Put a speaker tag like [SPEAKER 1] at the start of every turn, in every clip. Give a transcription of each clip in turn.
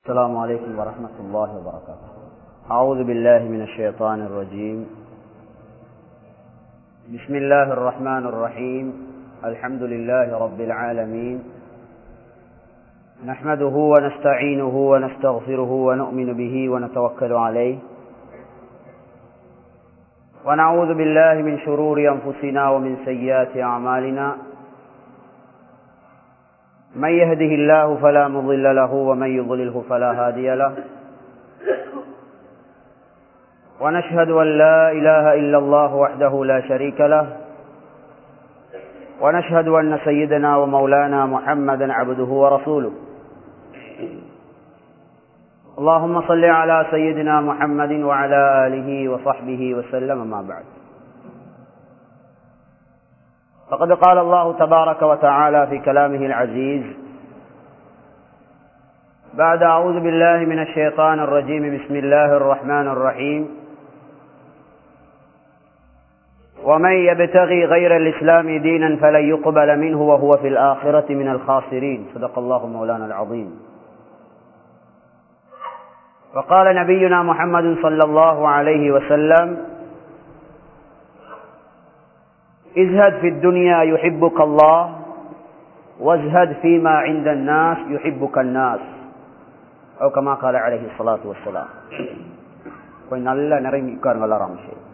[SPEAKER 1] السلام عليكم ورحمة الله وبركاته أعوذ بالله من الشيطان الرجيم بسم الله الرحمن الرحيم الحمد لله رب العالمين نحمده ونستعينه ونستغفره ونؤمن به ونتوكل عليه ونعوذ بالله من شرور أنفسنا ومن سيئات أعمالنا من يهده الله فلا مضل له ومن يضلله فلا هادي له ونشهد أن لا إله إلا الله وحده لا شريك له ونشهد أن سيدنا ومولانا محمدا عبده ورسوله اللهم صل على سيدنا محمد وعلى آله وصحبه وسلم ما بعد فقد قال الله تبارك وتعالى في كلامه العزيز بعد أعوذ بالله من الشيطان الرجيم بسم الله الرحمن الرحيم ومن يبتغي غير الإسلام دينا فلن يقبل منه وهو في الآخرة من الخاسرين صدق الله مولانا العظيم وقال نبينا محمد صلى الله عليه وسلم ازهد في الدنيا يحبك الله وازهد فيما عند الناس يحبك الناس أو كما قال عليه الصلاة والسلام கொஞ்சம் நல்லா நிறங்கி உட்காருங்க எல்லாரும்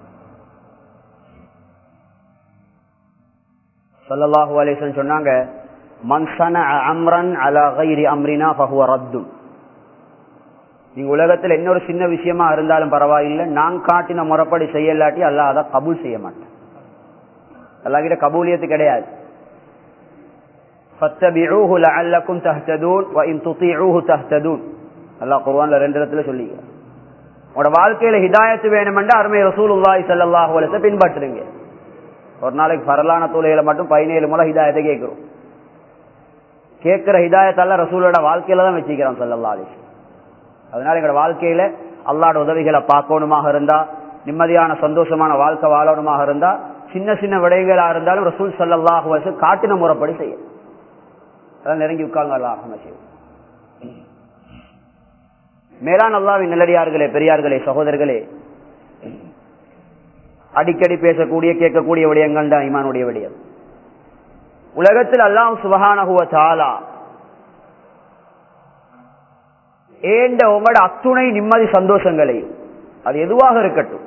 [SPEAKER 1] சல்லல்லாஹு அலிசன் சொன்னாங்க மன்சன அம்ரன் அலா கைரி அம்ரினா பகுவ ரத்தும் நீங்க உலகத்தில் இன்னொரு சின்ன விஷயமா இருந்தாலும் பரவாயில்லை நான் காட்டின முறைப்படி செய்யலாட்டி அல்ல அதை கபூல் செய்ய மாட்டேன் அல்லாஹ்கிட்ட கபூலியத்து கிடையாது فَاتَّبِعُوهُ لَعَلَّكُمْ تَهْتَدُونَ وَإِن تُطِيعُوهُ تَهْتَدُونَ அல்லாஹ் குர்ஆன்ல ரெண்டு இடத்துல சொல்லிக்கிறார் உங்களோட வாழ்க்கையில ஹிதாயத்து வேணுமென்றா அருமை ரசூலுல்லாஹி ஸல்லல்லாஹு அலைஹி வஸல்லம் பின்பற்றுங்க ஒரு நாளைக்கு பரலான தொழுகையில மட்டும் பதினேழு முறை ஹிதாயத்தை கேட்கிறோம் கேட்கிற ஹிதாயத்தால ரசூலோட வாழ்க்கையில தான் வச்சுக்கிறான் ஸல்லல்லாஹு அலைஹி அதனால எங்களோட வாழ்க்கையில அல்லாஹ்வோட உதவிகளை பார்க்கணுமாக இருந்தா நிம்மதியான சந்தோஷமான வாழ்க்கை வாழணுமாக இருந்தா சின்ன சின்ன விடயங்களா இருந்தாலும் ரசூல் சல்லாஹு வசம் காட்டின முறைப்படி செய்ய அதான் நெருங்கி உட்கார்ந்து அல்லாஹ் செய்யும் மேலான் அல்லாவின் நல்லடியார்களே பெரியார்களே சகோதரர்களே அடிக்கடி பேசக்கூடிய கேட்கக்கூடிய விடயங்கள் தான் இமானுடைய விடயம் உலகத்தில் அல்லாம் சுபகானகுவ தாலா ஏண்ட உங்களோட அத்துணை நிம்மதி சந்தோஷங்களையும் அது எதுவாக இருக்கட்டும்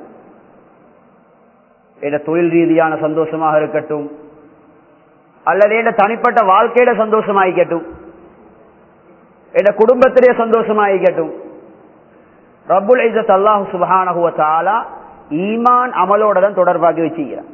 [SPEAKER 1] என்ற தொழில் ரீதியான சந்தோஷமாக இருக்கட்டும் அல்லது என்ற தனிப்பட்ட வாழ்க்கையில சந்தோஷமாயிக்கட்டும் என்ற குடும்பத்திலே சந்தோஷமாயிக்கட்டும் ரபுல் ஐசத் அல்லாஹு சுபஹானஹுவ தாலா ஈமான் அமலோட தான் தொடர்பாக்கி வச்சுக்கிறான்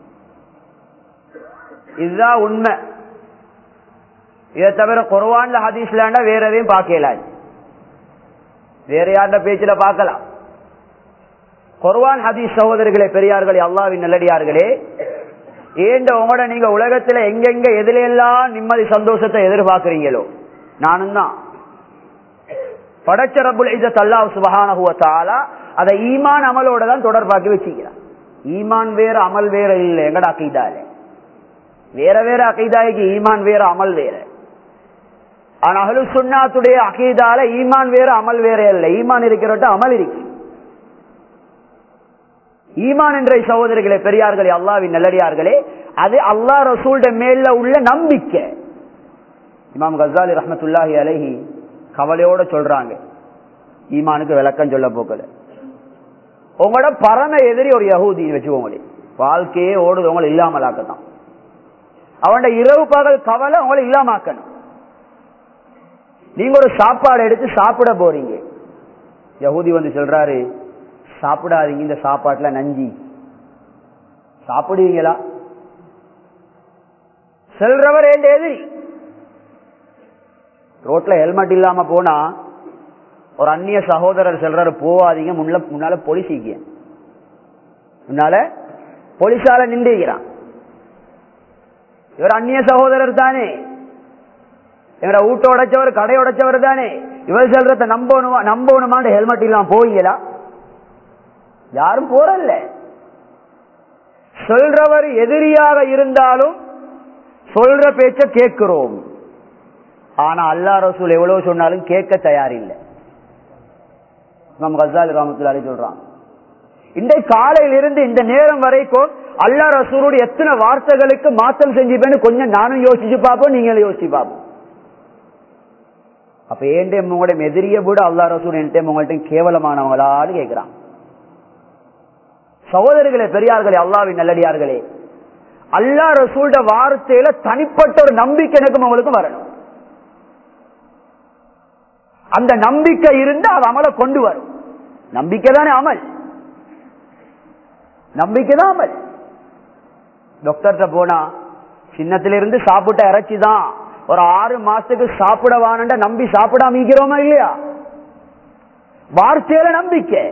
[SPEAKER 1] இதுதான் உண்மை இதை தவிர குரவான்ல ஹதீஸ்லாண்டா வேற எதையும் பார்க்கலாம் வேற யார்ட பேச்சுல பார்க்கலாம் குர்வான் ஹதீஸ் சகோதரர்களே பெரியார்களே அல்லாவின் நல்லடியார்களே ஏண்ட உங்களோட நீங்க உலகத்துல எங்கெங்க எதுல எல்லாம் நிம்மதி சந்தோஷத்தை எதிர்பார்க்கிறீங்களோ நானும் தான் படைச்ச ரபுல் இஜத் அல்லாஹ் சுபஹானஹுவத்தாலா அதை ஈமான் அமலோட தான் தொடர்பாக்கி வச்சுக்கிறான் ஈமான் வேற அமல் வேற இல்லை எங்கட அகைதால வேற வேற அகைதாய்க்கு ஈமான் வேற அமல் வேற ஆனா அகலு சுண்ணாத்துடைய அகைதால ஈமான் வேற அமல் வேற இல்லை ஈமான் இருக்கிறட்ட அமல் இருக்கு ஈமான் என்ற சகோதரிகளே பெரியார்களே அல்லாவின் நல்லடியார்களே அது அல்லா ரசூல்ட மேல உள்ள நம்பிக்கை இமாம் கசாலி ரஹமத்துல்லாஹி அலஹி கவலையோட சொல்றாங்க ஈமானுக்கு விளக்கம் சொல்ல போக்கல உங்களோட பரம எதிரி ஒரு யகூதி வச்சுக்கோங்களே வாழ்க்கையே ஓடுது உங்களை இல்லாமலாக்கத்தான் அவனோட இரவு பகல் கவலை உங்களை இல்லாமாக்கணும் நீங்க ஒரு சாப்பாடு எடுத்து சாப்பிட போறீங்க யகூதி வந்து சொல்றாரு சாப்பிடாதீங்க இந்த சாப்பாட்டுல நஞ்சி சாப்பிடுவீங்களா செல்றவர் எந்த எதிரி ரோட்ல ஹெல்மெட் இல்லாம போனா ஒரு அந்நிய சகோதரர் செல்றாரு போவாதீங்க முன்ன முன்னால போலீஸ் முன்னால போலீஸால நின்றுகிறான் இவர் அந்நிய சகோதரர் தானே எங்கட வீட்டை உடைச்சவர் கடை உடைச்சவர் தானே இவர் செல்றத நம்பணுமா நம்பணுமான்னு ஹெல்மெட் இல்லாம போவீங்களா யாரும் போறல்ல சொல்றவர் எதிரியாக இருந்தாலும் சொல்ற பேச்ச கேட்கிறோம் ஆனா அல்லா ரசூல் எவ்வளவு சொன்னாலும் கேட்க தயாரில்லை இமாம் கசாலி ராமத்துல்லாரி சொல்றான் இன்றைக்கு காலையிலிருந்து இந்த நேரம் வரைக்கும் அல்லா ரசூருடைய எத்தனை வார்த்தைகளுக்கு மாற்றம் செஞ்சுப்பேன்னு கொஞ்சம் நானும் யோசிச்சு பார்ப்போம் நீங்களும் யோசிச்சு பார்ப்போம் அப்ப ஏன் உங்களுடைய எதிரிய விட அல்லா ரசூல் என் டைம் உங்கள்ட்ட கேவலமானவங்களான்னு கேட்கிறான் சகோதரர்களே பெரியார்களே அல்லாவின் நல்லடியார்களே அல்லா ரசூல்ட வார்த்தையில தனிப்பட்ட ஒரு நம்பிக்கை எனக்கும் அவங்களுக்கும் வரணும் அந்த நம்பிக்கை இருந்து அது அமலை கொண்டு வரும் நம்பிக்கை தானே அமல் நம்பிக்கை தான் அமல் டாக்டர்கிட்ட போனா சின்னத்திலிருந்து சாப்பிட்ட இறைச்சி தான் ஒரு ஆறு மாசத்துக்கு சாப்பிட வானண்ட நம்பி சாப்பிடாம இருக்கிறோமா இல்லையா வார்த்தையில நம்பிக்கை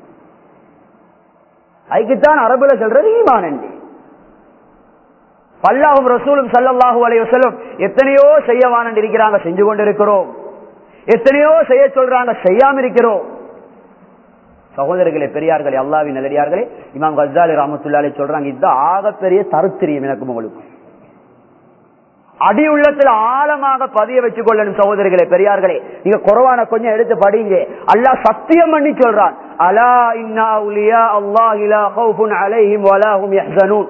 [SPEAKER 1] அதுக்குத்தான் அரபுல சொல்றது ஈமானண்டி பல்லாவும் ரசூலும் சல்லல்லாஹு அலைய செல்லும் எத்தனையோ செய்யவானன் இருக்கிறாங்க செஞ்சு கொண்டு இருக்கிறோம் எத்தனையோ செய்ய சொல்றாங்க செய்யாம இருக்கிறோம் சகோதரர்களே பெரியார்களே அல்லாவின் நல்லடியார்களே இமாம் கசாலி ராமத்துல்லாலே சொல்றாங்க இதுதான் ஆகப்பெரிய தருத்திரியம் எனக்கும் உங்களுக்கு அடி உள்ளத்துல ஆழமாக பதிய வச்சுக் கொள்ளணும் சகோதரிகளே பெரியார்களே நீங்க குறவான கொஞ்சம் எடுத்து படிங்க அல்லாஹ் சத்தியம் பண்ணி சொல்றான் அலா இன்னா உலியா அல்லாஹ் இலா ஹவுஃபுன் அலைஹிம் வலாஹும் யஹ்சனூன்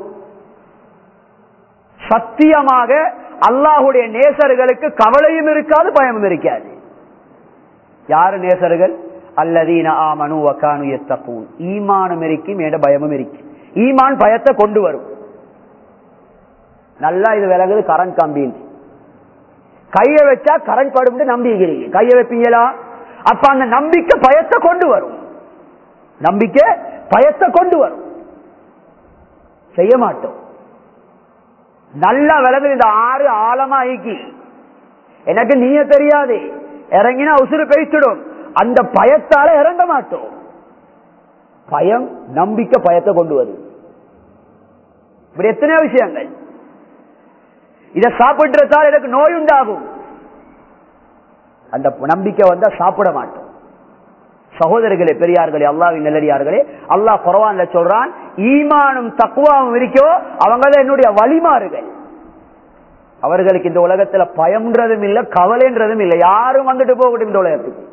[SPEAKER 1] சத்தியமாக அல்லாஹுடைய நேசர்களுக்கு கவலையும் இருக்காது பயமும் இருக்காது யாரு நேசர்கள் அல்லதீன ஆமனு வக்கானு எத்தப்பூன் ஈமானும் இருக்கும் என்ற பயமும் இருக்கு ஈமான் பயத்தை கொண்டு வரும் நல்லா இது விலகுது கரண்ட் கம்பின்னு கைய வச்சா கரண்ட் படும் நம்பிக்கிறீங்க கைய வைப்பீங்களா அப்ப அந்த நம்பிக்கை பயத்தை கொண்டு வரும் நம்பிக்கை பயத்தை கொண்டு வரும் செய்ய மாட்டோம் நல்லா விலகுது இந்த ஆறு ஆழமா ஐக்கி எனக்கு நீய தெரியாது இறங்கினா உசுறு பேசிடும் அந்த பயத்தால இறங்க மாட்டோம் பயம் நம்பிக்கை பயத்தை கொண்டு வரும் இப்படி எத்தனையோ விஷயங்கள் இதை சாப்பிடுறதால் எனக்கு நோய் உண்டாகும் அந்த நம்பிக்கை வந்தா சாப்பிட மாட்டோம் சகோதரர்களே பெரியார்களே அல்லாவின் நல்லடியார்களே அல்லாஹ் குறவான்ல சொல்றான் ஈமானும் தக்குவாவும் இருக்கோ அவங்க தான் என்னுடைய வழிமாறுகள் அவர்களுக்கு இந்த உலகத்துல பயம்ன்றதும் இல்ல கவலைன்றதும் இல்லை யாரும் வந்துட்டு போகட்டும் இந்த உலகத்துக்கு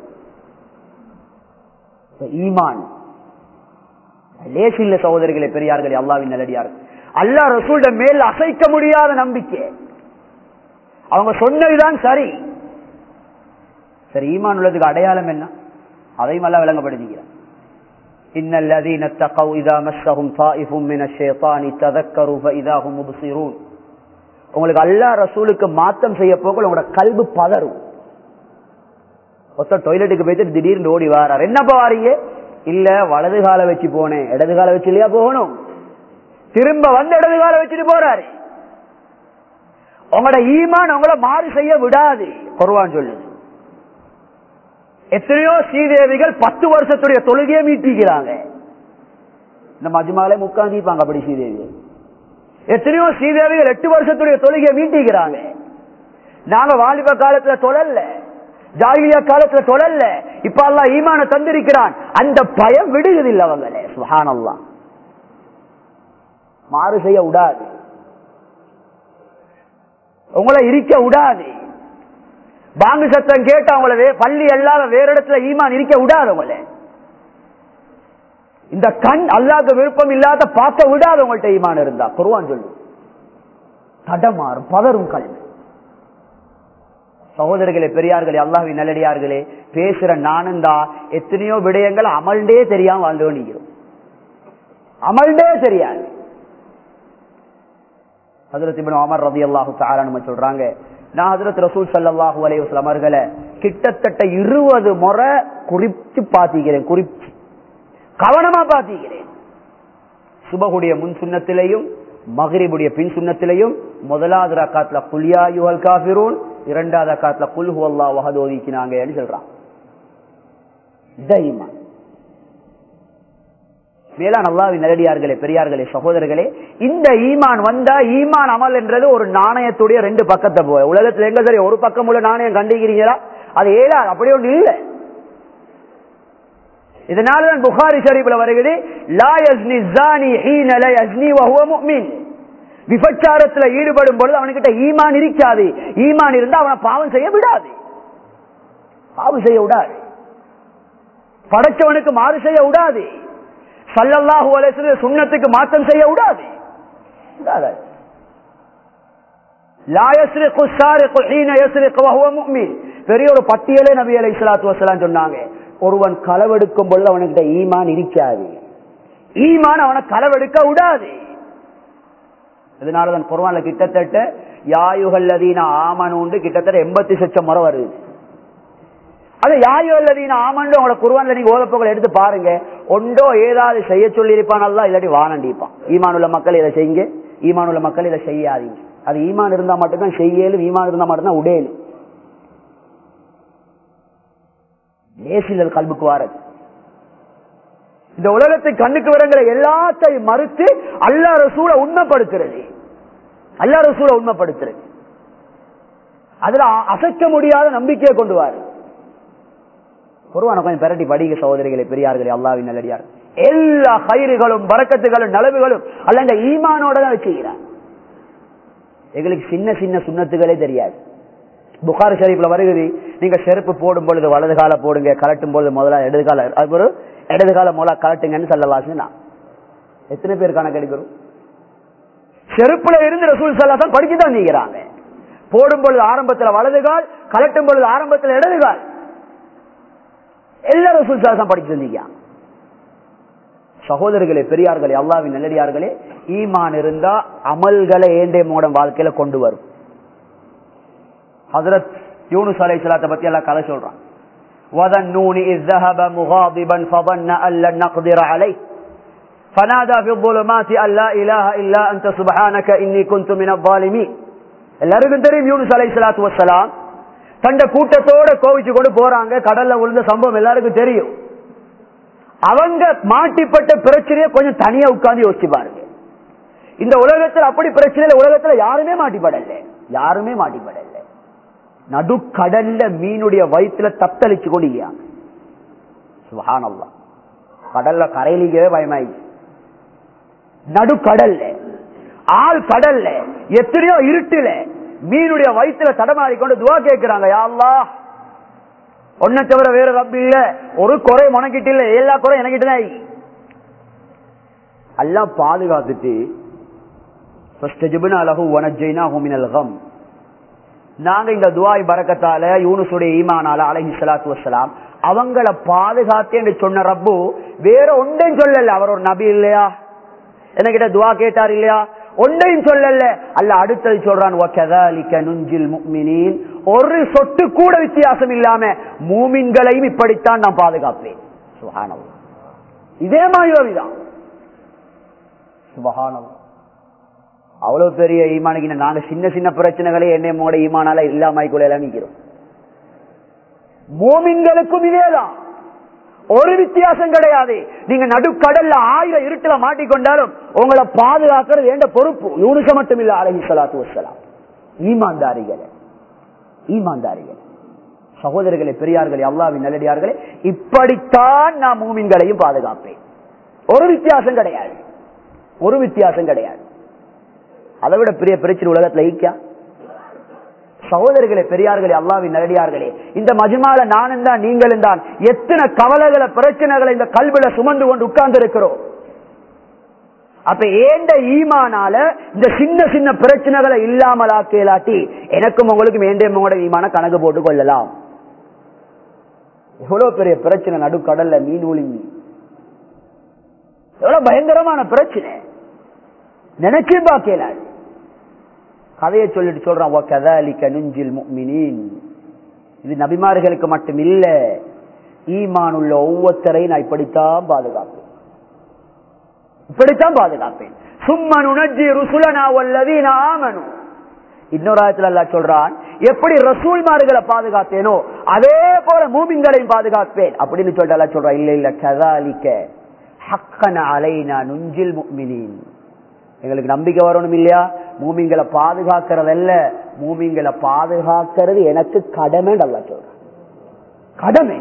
[SPEAKER 1] ஈமான் லேசி இல்ல சகோதரிகளே பெரியார்களே அல்லாவின் நல்லடியார்கள் அல்லா ரசூல்ட மேல் அசைக்க முடியாத நம்பிக்கை அவங்க சொன்னதுதான் சரி சரி ஈமான் உள்ளதுக்கு அடையாளம் என்ன அதையும் எல்லாம் விளங்கப்படுத்திக்கிறேன் إن الذين اتقوا إذا مسهم طائف من الشيطان تذكروا فإذا هم مبصرون உங்களுக்கு அல்லா ரசூலுக்கு மாத்தம் செய்ய போக உங்களோட கல்வி பதறும் ஒருத்தர் டொய்லெட்டுக்கு போயிட்டு திடீர்னு ஓடி வாரார் என்னப்பா வாரீங்க இல்ல வலது கால வச்சு போனேன் இடது கால வச்சு இல்லையா போகணும் திரும்ப வந்து இடது கால வச்சுட்டு போறாரு உங்களோட ஈமான் உங்களை மாறு செய்ய விடாது குருவான் சொல்லுது எத்தனையோ ஸ்ரீதேவிகள் பத்து வருஷத்துடைய தொழுகையை மீட்டிக்கிறாங்க இந்த மஜ்மாலே முக்காந்திப்பாங்க அப்படி ஸ்ரீதேவி எத்தனையோ ஸ்ரீதேவிகள் எட்டு வருஷத்துடைய தொழுகையை மீட்டிக்கிறாங்க நாங்க வாலிப காலத்துல தொழல்ல ஜாகிலியா காலத்துல தொழல்ல இப்ப எல்லாம் ஈமான தந்திருக்கிறான் அந்த பயம் விடுவதில்லை அவங்களே சுஹானல்லா மாறு செய்ய விடாது உங்களை இருக்க விடாது பாங்கு சத்தம் கேட்டு அவங்கள பள்ளி அல்லாத வேற இடத்துல ஈமான் இருக்க விடாது உங்களை இந்த கண் அல்லாத விருப்பம் இல்லாத பார்க்க விடாத உங்கள்கிட்ட ஈமான் இருந்தா குருவான் சொல்லு தடமாறும் பதறும் கல்வி சகோதரர்களே பெரியார்களே அல்லாஹின் நல்லடியார்களே பேசுற நானும் தான் எத்தனையோ விடயங்கள் அமல்டே தெரியாம வாழ்ந்து கொண்டிருக்கிறோம் அமல்டே தெரியாது ஹசரத் இபின் அமர் ரதி அல்லாஹு தாரான்னு சொல்றாங்க நான் ஹசரத் ரசூல் சல்லாஹூ அலைவசம் அவர்களை கிட்டத்தட்ட இருபது முறை குறிச்சு பாத்திக்கிறேன் குறிச்சு கவனமா பாத்திக்கிறேன் சுபகுடைய முன் சுண்ணத்திலையும் மகரிபுடைய பின் சுண்ணத்திலையும் முதலாவது ரக்காத்துல குலியா யுவல் காபிரூன் இரண்டாவது ரக்காத்துல குல் ஹுவல்லா வஹத் ஓதிக்கினாங்கன்னு சொல்றான் தைமான் மேலான அல்லாவின் நேரடியார்களே பெரியார்களே சகோதரர்களே இந்த ஈமான் வந்தா ஈமான் அமல் என்றது ஒரு நாணயத்துடைய ரெண்டு பக்கத்தை போய் உலகத்துல எங்க சரி ஒரு பக்கம் உள்ள நாணயம் கண்டுகிறீங்களா அது ஏழா அப்படி ஒன்று இல்லை இதனாலதான் புகாரி ஷரீப்ல வருகிறது லா யஸ்னி ஜானி ஹீன லா யஸ்னி வஹுவ முஃமின் விபச்சாரத்துல ஈடுபடும் பொழுது அவனுக்கிட்ட ஈமான் இருக்காது ஈமான் இருந்தா அவனை பாவம் செய்ய விடாது பாவம் செய்ய விடாது படைச்சவனுக்கு மாறு செய்ய விடாது சல்லல்லாஹு அலைஹி சுண்ணத்துக்கு மாற்றம் செய்ய விடாது விடாது. லா யஸ்ரிகு ஸாரிகு ஹீன யஸ்ரிகு வஹுவ முஃமின். பெரிய ஒரு பட்டியலே நபி அலைஹி ஸலாத்து வஸலாம் சொன்னாங்க ஒருவன் களவெடுக்கும் பொழுது அவனுக்கிட்ட ஈமான் இருக்காது ஈமான் அவனை களவெடுக்க விடாது இதனாலதான் குர்ஆன்ல கிட்டத்தட்ட யாயுகல்லதீன ஆமனுண்டு கிட்டத்தட்ட எண்பத்தி லட்சம் முறை வருது அது யாயுகல்லதீன ஆமன்னு உங்களை குர்ஆன்ல நீங்க ஓதப்போக்கள் எடுத்து பாருங்க ஒன்றோ ஏதாவது செய்ய சொல்லி இருப்பான் அல்ல இல்லாட்டி வானண்டிப்பான் ஈமான் உள்ள மக்கள் இதை செய்யுங்க ஈமான் உள்ள மக்கள் இதை செய்யாதீங்க அது ஈமான் இருந்தா மட்டும்தான் செய்யலும் ஈமான் இருந்தா மட்டும்தான் உடையலும் லேசில் கல்புக்கு வாரது இந்த உலகத்தை கண்ணுக்கு வரங்கிற எல்லாத்தையும் மறுத்து அல்லா ரசூலை உண்மைப்படுத்துறது அல்லா ரசூலை உண்மைப்படுத்துறது அதுல அ- அசைக்க முடியாத நம்பிக்கையை கொண்டு வாரு குருவான கொஞ்சம் பெரட்டி படிக்க சகோதரிகளை பெரியார்களே அல்லாவின் நல்லடியார் எல்லா கயிறுகளும் பறக்கத்துகளும் நலவுகளும் அல்ல இந்த ஈமானோட தான் வச்சுக்கிறார் எங்களுக்கு சின்ன சின்ன சுண்ணத்துகளே தெரியாது புகார் ஷரீஃப்ல வருகிறது நீங்க செருப்பு போடும் பொழுது வலது கால போடுங்க கலட்டும் பொழுது முதல்ல இடது கால அது ஒரு இடது கால மூல கலட்டுங்கன்னு சொல்லலாசுன்னா எத்தனை பேர் கணக்கு எடுக்கிறோம் செருப்புல இருந்து ரசூல் சல்லாசம் படிச்சு தான் நீங்கிறாங்க போடும் பொழுது ஆரம்பத்துல வலது கால் கலட்டும் பொழுது ஆரம்பத்துல இடது கால் எல்லா ரசூல் சல்லாசம் படிச்சு தந்தீங்க சகோதரர்களே பெரியார்களே அல்லாவின் நல்லடியார்களே ஈமான் இருந்தா அமல்களை ஏண்டே மூடம் வாழ்க்கையில கொண்டு வரும் ஹசரத் யூனுஸ் அலை சலாத்தை பத்தி எல்லாம் கதை சொல்றான் وَذَنُّونِ إِذْ ذَهَبَ مُغَاضِبًا فَظَنَّ أَن لَّن نَّقْدِرَ عَلَيْهِ فَنَادَى فِي الظُّلُمَاتِ أَن لَّا إِلَٰهَ إِلَّا أَنتَ سُبْحَانَكَ إِنِّي كُنتُ مِنَ الظَّالِمِينَ எல்லாருக்கும் தெரியும் யூனுஸ் அலை சலாத்து வசலாம் தண்ட கூட்டத்தோட கோவிச்சு கொண்டு போறாங்க கடல்ல விழுந்த சம்பவம் எல்லாருக்கும் தெரியும் அவங்க மாட்டிப்பட்ட பிரச்சனையை கொஞ்சம் தனியா உட்கார்ந்து யோசிச்சு பாருங்க இந்த உலகத்துல அப்படி பிரச்சனை இல்ல, உலகத்துல யாருமே மாட்டிப்படல யாருமே மாட்டிப்படல நடுக்கடல்ல மீனுடைய வயிற்றுல தத்தளிச்சு கொண்டிருக்காங்க சுபஹானல்லாஹ் கடல்ல கரையிலேயே பயமாயிடுச்சு நடுக்கடல்ல ஆள் கடல்ல எத்தனையோ இருட்டுல மீனுடைய வயிற்றுல தடமாறி கொண்டு துவா கேட்கிறாங்க யா அல்லாஹ் ஒன்ன தவிர வேற ரப்பு இல்ல ஒரு குறை உனக்கிட்ட இல்ல எல்லா குறை எனக்கிட்ட தான் இருக்கு. அல்லாஹ் பாதுகாத்துட்டு فَاسْتَجَبْنَا لَهُ وَنَجَّيْنَاهُ مِنَ الْغَمِّ நாங்க இந்த துவாய் பரக்கத்தால யூனுசுடைய ஈமானால அலைஹி ஸலாத்து வஸ்ஸலாம் அவங்கள பாதுகாத்து என்று சொன்ன ரப்பு வேற ஒன்றையும் சொல்லல அவர் ஒரு நபி இல்லையா என்கிட்ட துவா கேட்டார் இல்லையா ஒன்றையும் சொல்லல அல்ல அடுத்தது சொல்றான் وَكَذَلِكَ نُنْجِي الْمُؤْمِنِينَ ஒரு சொட்டு கூட வித்தியாசம் இல்லாம மூமின்களையும் இப்படித்தான் நான் பாதுகாப்பேன் சுபஹானல்லாஹ் இதே மாதிரி தான் சுபஹானல்லாஹ் அவ்வளவு பெரிய ஈமானுக்கு நாங்க சின்ன சின்ன பிரச்சனைகளே என்னை மோட ஈமானால இல்லாம எல்லாம் நிக்கிறோம் மோமின்களுக்கும் இதேதான் ஒரு வித்தியாசம் கிடையாது நீங்க நடுக்கடல்ல ஆயிரம் இருட்டுல மாட்டிக்கொண்டாலும் உங்களை பாதுகாக்கிறது என்ற பொறுப்பு யூனிச மட்டும் இல்ல அலஹி சலாத்து வசலாம் ஈமான்தாரிகள் ஈமான்தாரிகள் சகோதரர்களே பெரியார்களே அல்லாவின் நல்லடியார்களே இப்படித்தான் நான் மூமின்களையும் பாதுகாப்பேன் ஒரு வித்தியாசம் கிடையாது ஒரு வித்தியாசம் கிடையாது அதை விட பெரிய பிரச்சனை உலகத்துல ஈக்கா சகோதரர்களே பெரியார்களே அல்லாவின் நல்லடியார்களே இந்த மஜ்மால நானும் தான் நீங்களும் தான் எத்தனை கவலைகளை பிரச்சனைகளை இந்த கல்வில சுமந்து கொண்டு உட்கார்ந்து இருக்கிறோம் அப்ப ஏண்ட ஈமானால இந்த சின்ன சின்ன பிரச்சனைகளை இல்லாமல் ஆக்கலாட்டி எனக்கும் உங்களுக்கும் ஏண்டே உங்களோட ஈமான கணக்கு போட்டு கொள்ளலாம் எவ்வளவு பெரிய பிரச்சனை நடுக்கடல்ல மீன் ஒளிங்கி எவ்வளவு பயங்கரமான பிரச்சனை நினைச்சே பாக்கலாது கதையை சொல்லிட்டு சொல்றான் "வகதாலிக நுஞ்சில் முஃமினீன்." இது நபிமார்களுக்கு மட்டும் இல்ல ஈமான் உள்ள ஒவ்வொருத்தரையும் நான் இப்படித்தான் பாதுகாப்பேன் இப்படித்தான் பாதுகாப்பேன் சும்மன் உணர்ச்சி ருசுலனா வல்லதீன ஆமனு இன்னொரு ஆயத்துல அல்லாஹ் சொல்றான் எப்படி ரசூல்மார்களை பாதுகாத்தேனோ அதே போல மூமின்களையும் பாதுகாப்பேன் அப்படின்னு சொல்லிட்டு அல்லாஹ் சொல்றான் இல்ல இல்ல கதாலிக்க ஹக்கன அலைனா நுஞ்சில் முஃமினீன் எங்களுக்கு நம்பிக்கை வரணும் இல்லையா மூமிங்களை பாதுகாக்கிறதல்ல மூமிங்களை பாதுகாக்கிறது எனக்கு கடமை நல்லா சொல்றேன் கடமை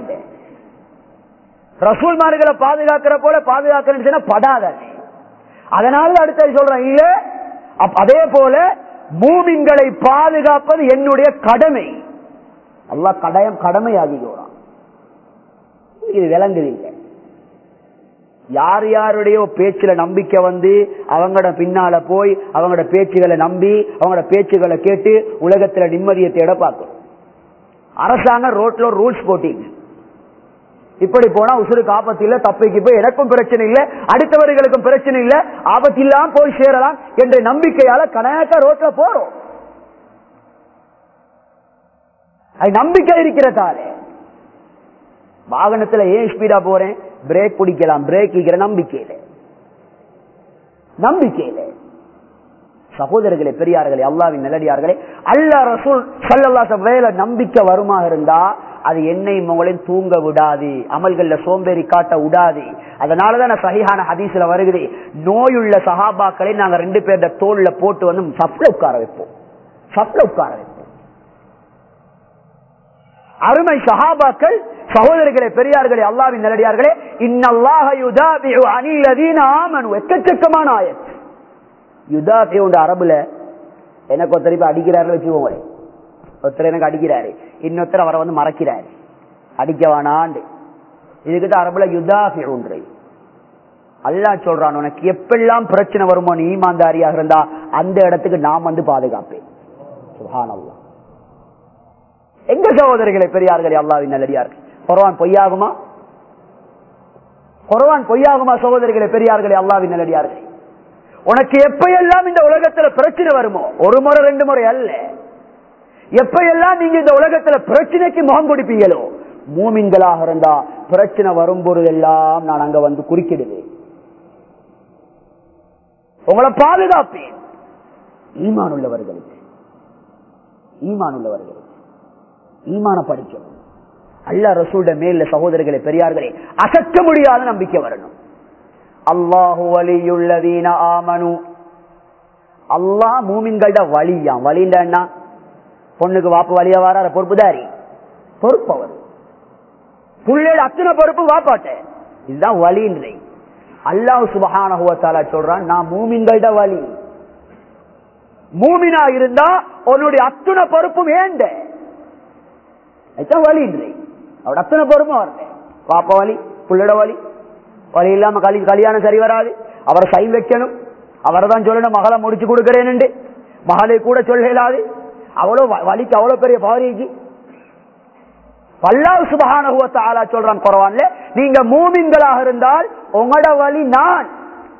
[SPEAKER 1] ரசூல்மார்களை பாதுகாக்கிற போல பாதுகாக்கிறேன்னு படாத அதனால அடுத்தது சொல்றேன் இல்ல அப்ப அதே போல மூமின்களை பாதுகாப்பது என்னுடைய கடமை அல்லாஹ் கடையம் கடமை ஆகியோரான் இது விளங்குது இல்லை யார் யாருடைய பேச்சுல நம்பிக்கை வந்து அவங்களோட பின்னால போய் அவங்களோட பேச்சுகளை நம்பி அவங்களோட பேச்சுகளை கேட்டு உலகத்துல நிம்மதியை தேட பார்க்கும் அரசாங்கம் ரோட்ல ரூல்ஸ் போட்டீங்க இப்படி போனா உசுருக்கு ஆபத்து இல்ல தப்பிக்கு போய் எனக்கும் பிரச்சனை இல்ல அடுத்தவர்களுக்கும் பிரச்சனை இல்ல ஆபத்து இல்லாம போய் சேரலாம் என்ற நம்பிக்கையால கணக்க ரோட்ல போறோம் அது நம்பிக்கை இருக்கிறதாலே வாகனத்துல ஏன் ஸ்பீடா போறேன் பிரேக் பிடிக்கலாம் பிரேக் நம்பிக்கையில நம்பிக்கையில சகோதரர்களே பெரியார்களே அல்லாவின் நல்லடியார்களே அல்லா ரசூல் சல்லல்லா வேலை நம்பிக்கை வருமா இருந்தா அது என்னை உங்களையும் தூங்க விடாது அமல்கள்ல சோம்பேறி காட்ட விடாது அதனாலதான் சகிஹான ஹதீஸ்ல வருகிறது நோயுள்ள சஹாபாக்களை நாங்க ரெண்டு பேர்ட தோல்ல போட்டு வந்து சப்ல உட்கார வைப்போம் சப்ல உட்கார வைப்போம் அருமை சஹாபாக்கள் சகோதரர்களே பெரியார்களே அல்லாவின் நல்லடியார்களே இன்னல்லாஹ யுதாபிஉ அனில்லதீன ஆமனு எக்கச்சக்கமான ஆயத் யுதாபி உண்டு அரபுல எனக்கு ஒருத்தர் இப்ப அடிக்கிறாரு வச்சுக்கோங்களேன் ஒருத்தர் எனக்கு அடிக்கிறாரு இன்னொருத்தர் அவரை வந்து மறக்கிறாரு அடிக்க வேணாண்டு இதுக்கு தான் அரபுல யுதாபி ஒன்று அல்லா சொல்றான் உனக்கு எப்பெல்லாம் பிரச்சனை வருமோ நீ ஈமாந்தாரியாக இருந்தா அந்த இடத்துக்கு நான் வந்து பாதுகாப்பேன் சுஹானல்லா எங்க சகோதரர்களே பெரியார்களே அல்லாவின் நல்லடியார்கள் குரவான் பொய்யாகுமா குரவான் பொய்யாகுமா சகோதரர்களே பெரியார்களே அல்லாவின் நல்லடியார்களே உனக்கு எப்பெல்லாம் இந்த உலகத்துல பிரச்சனை வருமோ ஒரு முறை ரெண்டு முறை அல்ல எப்பெல்லாம் நீங்க இந்த உலகத்துல பிரச்சனைக்கு முகம் கொடுப்பீங்களோ மூமின்களாக இருந்தா பிரச்சனை வரும்போதெல்லாம் நான் அங்க வந்து குறுக்கிடுவேன் உங்களை பாதுகாப்பேன் ஈமான் உள்ளவர்களுக்கு ஈமான் உள்ளவர்களுக்கு ஈமான படிக்கணும் அல்ல ரசூட மேல சகோதரர்களே பெரியார்களே அசக்க முடியாத நம்பிக்கை வரணும் அல்லாஹு வலியுள்ளதீன ஆமனு அல்லாஹ் மூமின்களோட வழியாம் வழின்னா பொண்ணுக்கு வாப்பு வழியா வர பொறுப்புதாரி பொறுப்பவர் புள்ளேட அத்தனை பொறுப்பு வாப்பாட்ட இதுதான் வழின்றே அல்லாஹ் சுபஹானஹுவத்தாலா சொல்றான் நான் மூமின்களோட வழி மூமினா இருந்தா உன்னுடைய அத்துணை பொறுப்பும் ஏண்ட வழின்றே அவட அத்தனை பொறுப்பும் வரல பாப்பா வழி புள்ளட வழி வழி இல்லாம கலி கல்யாணம் சரி வராது அவரை சைன் வைக்கணும் அவரை தான் சொல்லணும் மகளை முடிச்சு கொடுக்கிறேன் மகளை கூட சொல்ல இயலாது அவ்வளவு வலிக்கு அவ்வளவு பெரிய பாரிக்கு பல்லாவு சுபகானுவத்தை ஆளா சொல்றான் குறவான்ல நீங்க மூமின்களாக இருந்தால் உங்களோட வழி நான்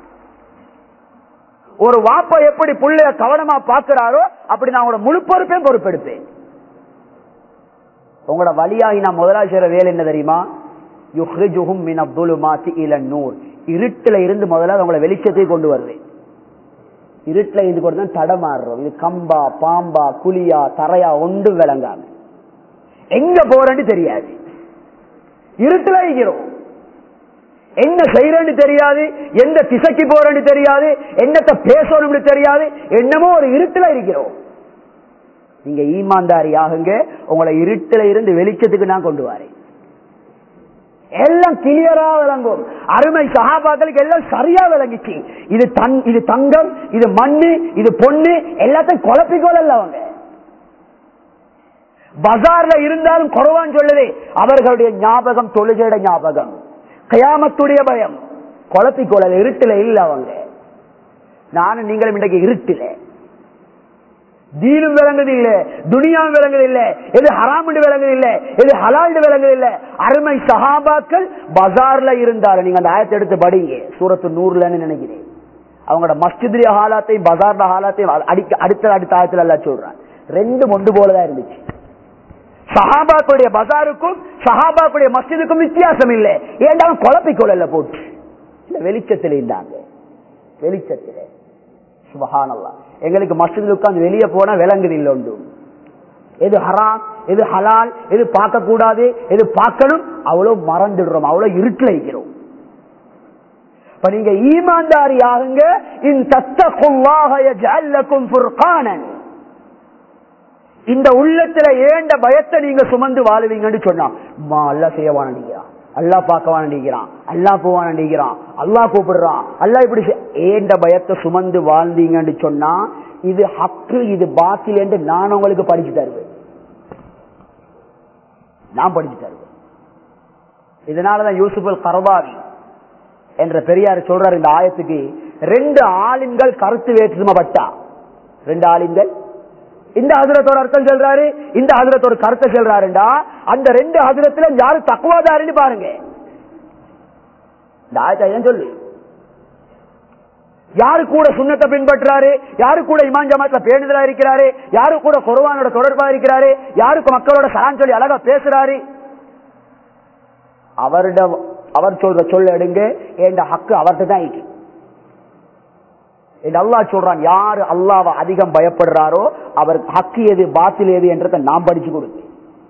[SPEAKER 1] ஒரு வாப்ப எப்படி புள்ளைய கவனமா பாக்குறாரோ அப்படி நான் உங்களோட முழு பொறுப்பையும் பொறுப்பெடுப்பேன் உங்களோட வழியாகி நான் முதலாளி செய்யற வேலை என்ன தெரியுமா யுஹ்ரிஜுஹும் மின் அப்துலுமாத்தி இல நூர் இருட்டுல இருந்து முதல்ல உங்களை வெளிச்சத்தை கொண்டு வருவேன் இருட்டுல இருந்து கொண்டு தான் தடமாறுறோம் இது கம்பா பாம்பா குழியா தரையா ஒன்று விளங்காம எங்க போறேன்னு தெரியாது இருட்டுல இருக்கிறோம் என்ன செய்யறேன்னு தெரியாது எந்த திசைக்கு போறேன்னு தெரியாது என்னத்தை பேசணும்னு தெரியாது என்னமோ ஒரு இருட்டுல இருக்கிறோம் நீங்க ஈமாந்தாரி ஆகுங்க உங்களை இருட்டுல இருந்து வெளிச்சத்துக்கு நான் கொண்டு வரேன் எல்லாம் கிளியரா விளங்கும் அருமை சகாபாக்களுக்கு எல்லாம் சரியா விளங்கிச்சு இது தன் இது தங்கம் இது மண்ணு இது பொண்ணு எல்லாத்தையும் குழப்பிக்கோல அவங்க பஜார்ல இருந்தாலும் குறவான் சொல்லுதே அவர்களுடைய ஞாபகம் தொழுகையோட ஞாபகம் கயாமத்துடைய பயம் குழப்பிக்கோல இருட்டுல இல்ல அவங்க நானும் நீங்களும் இன்றைக்கு இருட்டுல தீனும் விளங்குது இல்ல துனியாவும் விளங்குது இல்ல எது ஹராமுண்டு விளங்குது இல்ல எது ஹலாண்டு விளங்குது இல்ல அருமை சஹாபாக்கள் பஜார்ல இருந்தாலும் நீங்க அந்த ஆயத்தை எடுத்து படிங்க சூரத்து நூறுலன்னு நினைக்கிறேன் அவங்களோட மஸ்ஜித்ரிய ஹாலாத்தையும் பஜார்ல ஹாலாத்தையும் அடிக்க அடுத்த அடுத்த ஆயத்துல எல்லாம் சொல்றேன் ரெண்டும் ஒன்று போலதான் இருந்துச்சு சஹாபாக்களுடைய பஜாருக்கும் சஹாபாக்களுடைய மஸ்ஜிதுக்கும் வித்தியாசம் இல்லை ஏண்டாலும் குழப்பிக்கொள்ள போட்டு இல்ல வெளிச்சத்தில் இருந்தாங்க வெளிச்சத்தில் சுபஹானல்லா எங்களுக்கு மஸ்ஜிதில் உட்கார்ந்து வெளியே போனா விளங்குது இல்லை ஒன்று எது ஹராம் எது ஹலால் எது பார்க்க கூடாது எது பார்க்கணும் அவ்வளவு மறந்துடுறோம் அவ்வளவு இருட்டில் இருக்கிறோம் இப்ப நீங்க ஈமான்தாரி ஆகுங்க இன் தத்தகுல்லாகும் ஃபுர்கானன் இந்த உள்ளத்துல ஏண்ட பயத்தை நீங்க சுமந்து வாழுவீங்கன்னு சொன்னா அல்லா செய்யவான நினைக்கிறான் அல்லா பார்க்கவான நினைக்கிறான் அல்லா போவான நினைக்கிறான் அல்லா கூப்பிடுறான் அல்லா இப்படி ஏண்ட பயத்தை சுமந்து வாழ்ந்தீங்கன்னு சொன்னா இது ஹக்கு இது பாத்தில் என்று நான் உங்களுக்கு படிச்சு தருவேன் நான் படிச்சு தருவேன் இதனாலதான் யூசுஃபுல் கரபாவி என்ற பெரியார் சொல்றாரு இந்த ஆயத்துக்கு ரெண்டு ஆலிம்கள் கருத்து வேற்றுமப்பட்டா ரெண்டு ஆலிம்கள் இந்த ஹசரத்தோட அர்த்தம் சொல்றாரு இந்த ஹசரத்தோட கருத்தை சொல்றாருண்டா அந்த ரெண்டு ஹசரத்துல யாரு தக்குவாதாருன்னு பாருங்க இந்த ஆயத்தை ஏன் சொல்லு யாரு கூட சுண்ணத்தை பின்பற்றாரு யாரு கூட இமான் ஜமாத்ல பேணுதலா இருக்கிறாரு யாரு கூட குர்வானோட தொடர்பா இருக்கிறாரு யாருக்கு மக்களோட சலான் சொல்லி அழகா பேசுறாரு அவரிடம் அவர் சொல்ற சொல்ல எடுங்க என் ஹக்கு அவர்கிட்ட தான் இருக்கு அல்லாஹ் சொல்றான் யாரு அல்லாவை அதிகம் பயப்படுறாரோ அவர் ஹக்கு எது பாத்தில் எது என்றதை நாம் படிச்சு கொடுத்து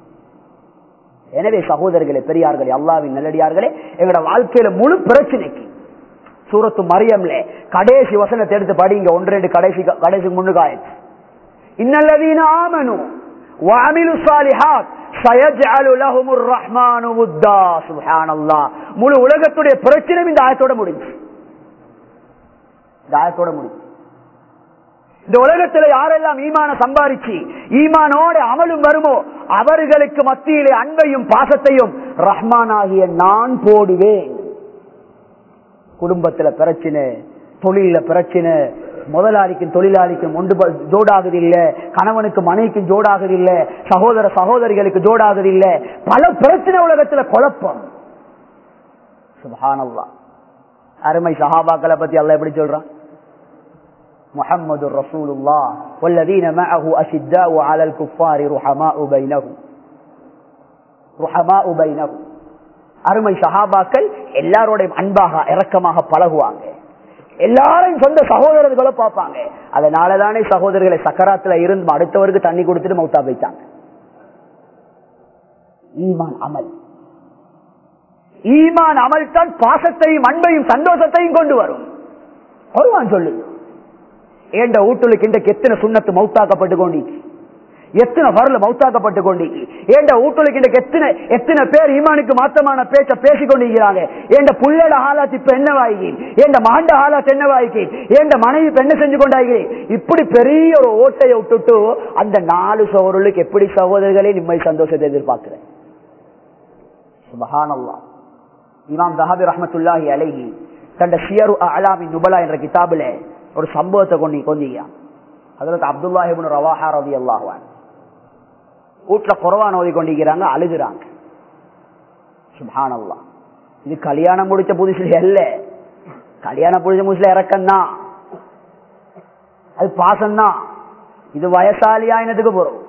[SPEAKER 1] எனவே சகோதரர்களே பெரியார்களே அல்லாவின் நல்லடியார்களே எங்களோட வாழ்க்கையில முழு பிரச்சனைக்கு சூரத்து மரியம்ல கடைசி வசனத்தை எடுத்து படிங்க ஒன்று ரெண்டு கடைசி கடைசி முன்னுக்கு ஆயிடுச்சு இன்னல்லதீன ஆமனு وعملوا الصالحات سيجعل لهم الرحمن ودا سبحان الله முழு உலகத்துடைய பிரச்சனை இந்த ஆயத்தோட முடிஞ்சு இந்த ஆயத்தோட முடிஞ்சு இந்த உலகத்துல யாரெல்லாம் ஈமான சம்பாதிச்சு ஈமானோட அமலும் வருமோ அவர்களுக்கு மத்தியிலே அன்பையும் பாசத்தையும் ரஹ்மான் ஆகிய நான் போடுவேன் குடும்பத்துல பிரச்சனை தொழில பிரச்சனை முதலாளிக்கும் தொழிலாளிக்கும் ஒன்று ஜோடாகுது இல்ல கணவனுக்கு மனைவிக்கும் ஜோடாகுது இல்ல சகோதர சகோதரிகளுக்கு ஜோடாகுது இல்ல பல பிரச்சனை உலகத்துல குழப்பம் சுபஹானல்லா அருமை சஹாபாக்களை பத்தி அல்ல எப்படி சொல்றான் محمد رسول الله والذين معه أشداء على الكفار رحماء بينهم رحماء بينهم அருமை சஹாபாக்கள் எல்லாரோடையும் அன்பாக இரக்கமாக பழகுவாங்க எல்லாரையும் சொந்த சகோதரர்களை பார்ப்பாங்க அதனாலதானே சகோதரர்களை சக்கராத்துல இருந்து அடுத்தவருக்கு தண்ணி கொடுத்துட்டு மௌத்தா போயிட்டாங்க ஈமான் அமல் ஈமான் அமல் தான் பாசத்தையும் அன்பையும் சந்தோஷத்தையும் கொண்டு வரும் ஒருவான் சொல்லு ஏண்ட வீட்டுக்கு இன்றைக்கு எத்தனை சுண்ணத்து மௌத்தாக்கப்பட்டு கொண்டிருக்கு எத்தனை வரல மௌத்தாக்கப்பட்டு கொண்டிருக்கு ஏண்ட வீட்டுக்கு இன்றைக்கு எத்தனை எத்தனை பேர் ஈமானுக்கு மாத்தமான பேச்ச பேசிக் கொண்டிருக்கிறாங்க ஏண்ட புள்ளட ஹாலாத் இப்ப என்னவாகி ஏண்ட மாண்ட ஹாலாத் என்னவாகி ஏண்ட மனைவி இப்ப என்ன செஞ்சு கொண்டாகிறேன் இப்படி பெரிய ஒரு ஓட்டையை விட்டுட்டு அந்த நாலு சகோதரர்களுக்கு எப்படி சகோதரர்களே நிம்மதி சந்தோஷத்தை எதிர்பார்க்கிறேன் சுபஹானல்லா இமாம் தஹாபி ரஹமத்துல்லாஹி அலைஹி தண்ட சியரு அலாமி நுபலா என்ற கிதாபுல ஒரு சம்பவத்தை கொண்டு கொண்டீங்க அதுல அப்துல்லாஹிபின் ரவாஹா ரவி அல்லாஹான் வீட்டுல குறவான் ஓதி கொண்டிருக்கிறாங்க அழுகுறாங்க சுபானல்லா இது கல்யாணம் முடிச்ச புதுசுல அல்ல கல்யாணம் முடிச்ச புதுசுல இறக்கம்தான் அது பாசம்தான் இது வயசாலியா என்னதுக்கு போறோம்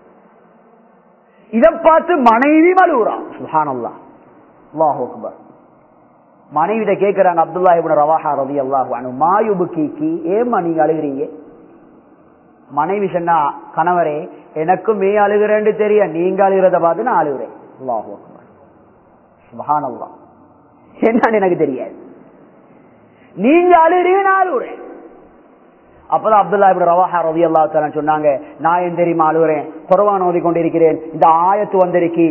[SPEAKER 1] இதை பார்த்து மனைவி அழுகுறான் சுபானல்லா அல்லாஹ் அக்பர் மனைவிட கேட்கிறாங்க அப்துல்லா இபுன் ரவாஹா ரவி அல்லாஹ் மாயுபு கீக்கி ஏமா நீங்க அழுகிறீங்க மனைவி சொன்னா கணவரே எனக்கும் மே அழுகிறேன்னு தெரிய நீங்க அழுகிறத பார்த்து நான் அழுகிறேன் அல்லாஹ் அக்பர் சுபஹான் அல்லா என்னன்னு எனக்கு தெரியாது நீங்க அழுகிறீங்க நான் அழுகிறேன் அப்பதான் அப்துல்லா இப்படி ரவாஹா ரவி அல்லா சொன்னாங்க நான் என் தெரியுமா அழுகிறேன் குரவான் ஓதி கொண்டிருக்கிறேன் இந்த ஆயத்து வந்திருக்கி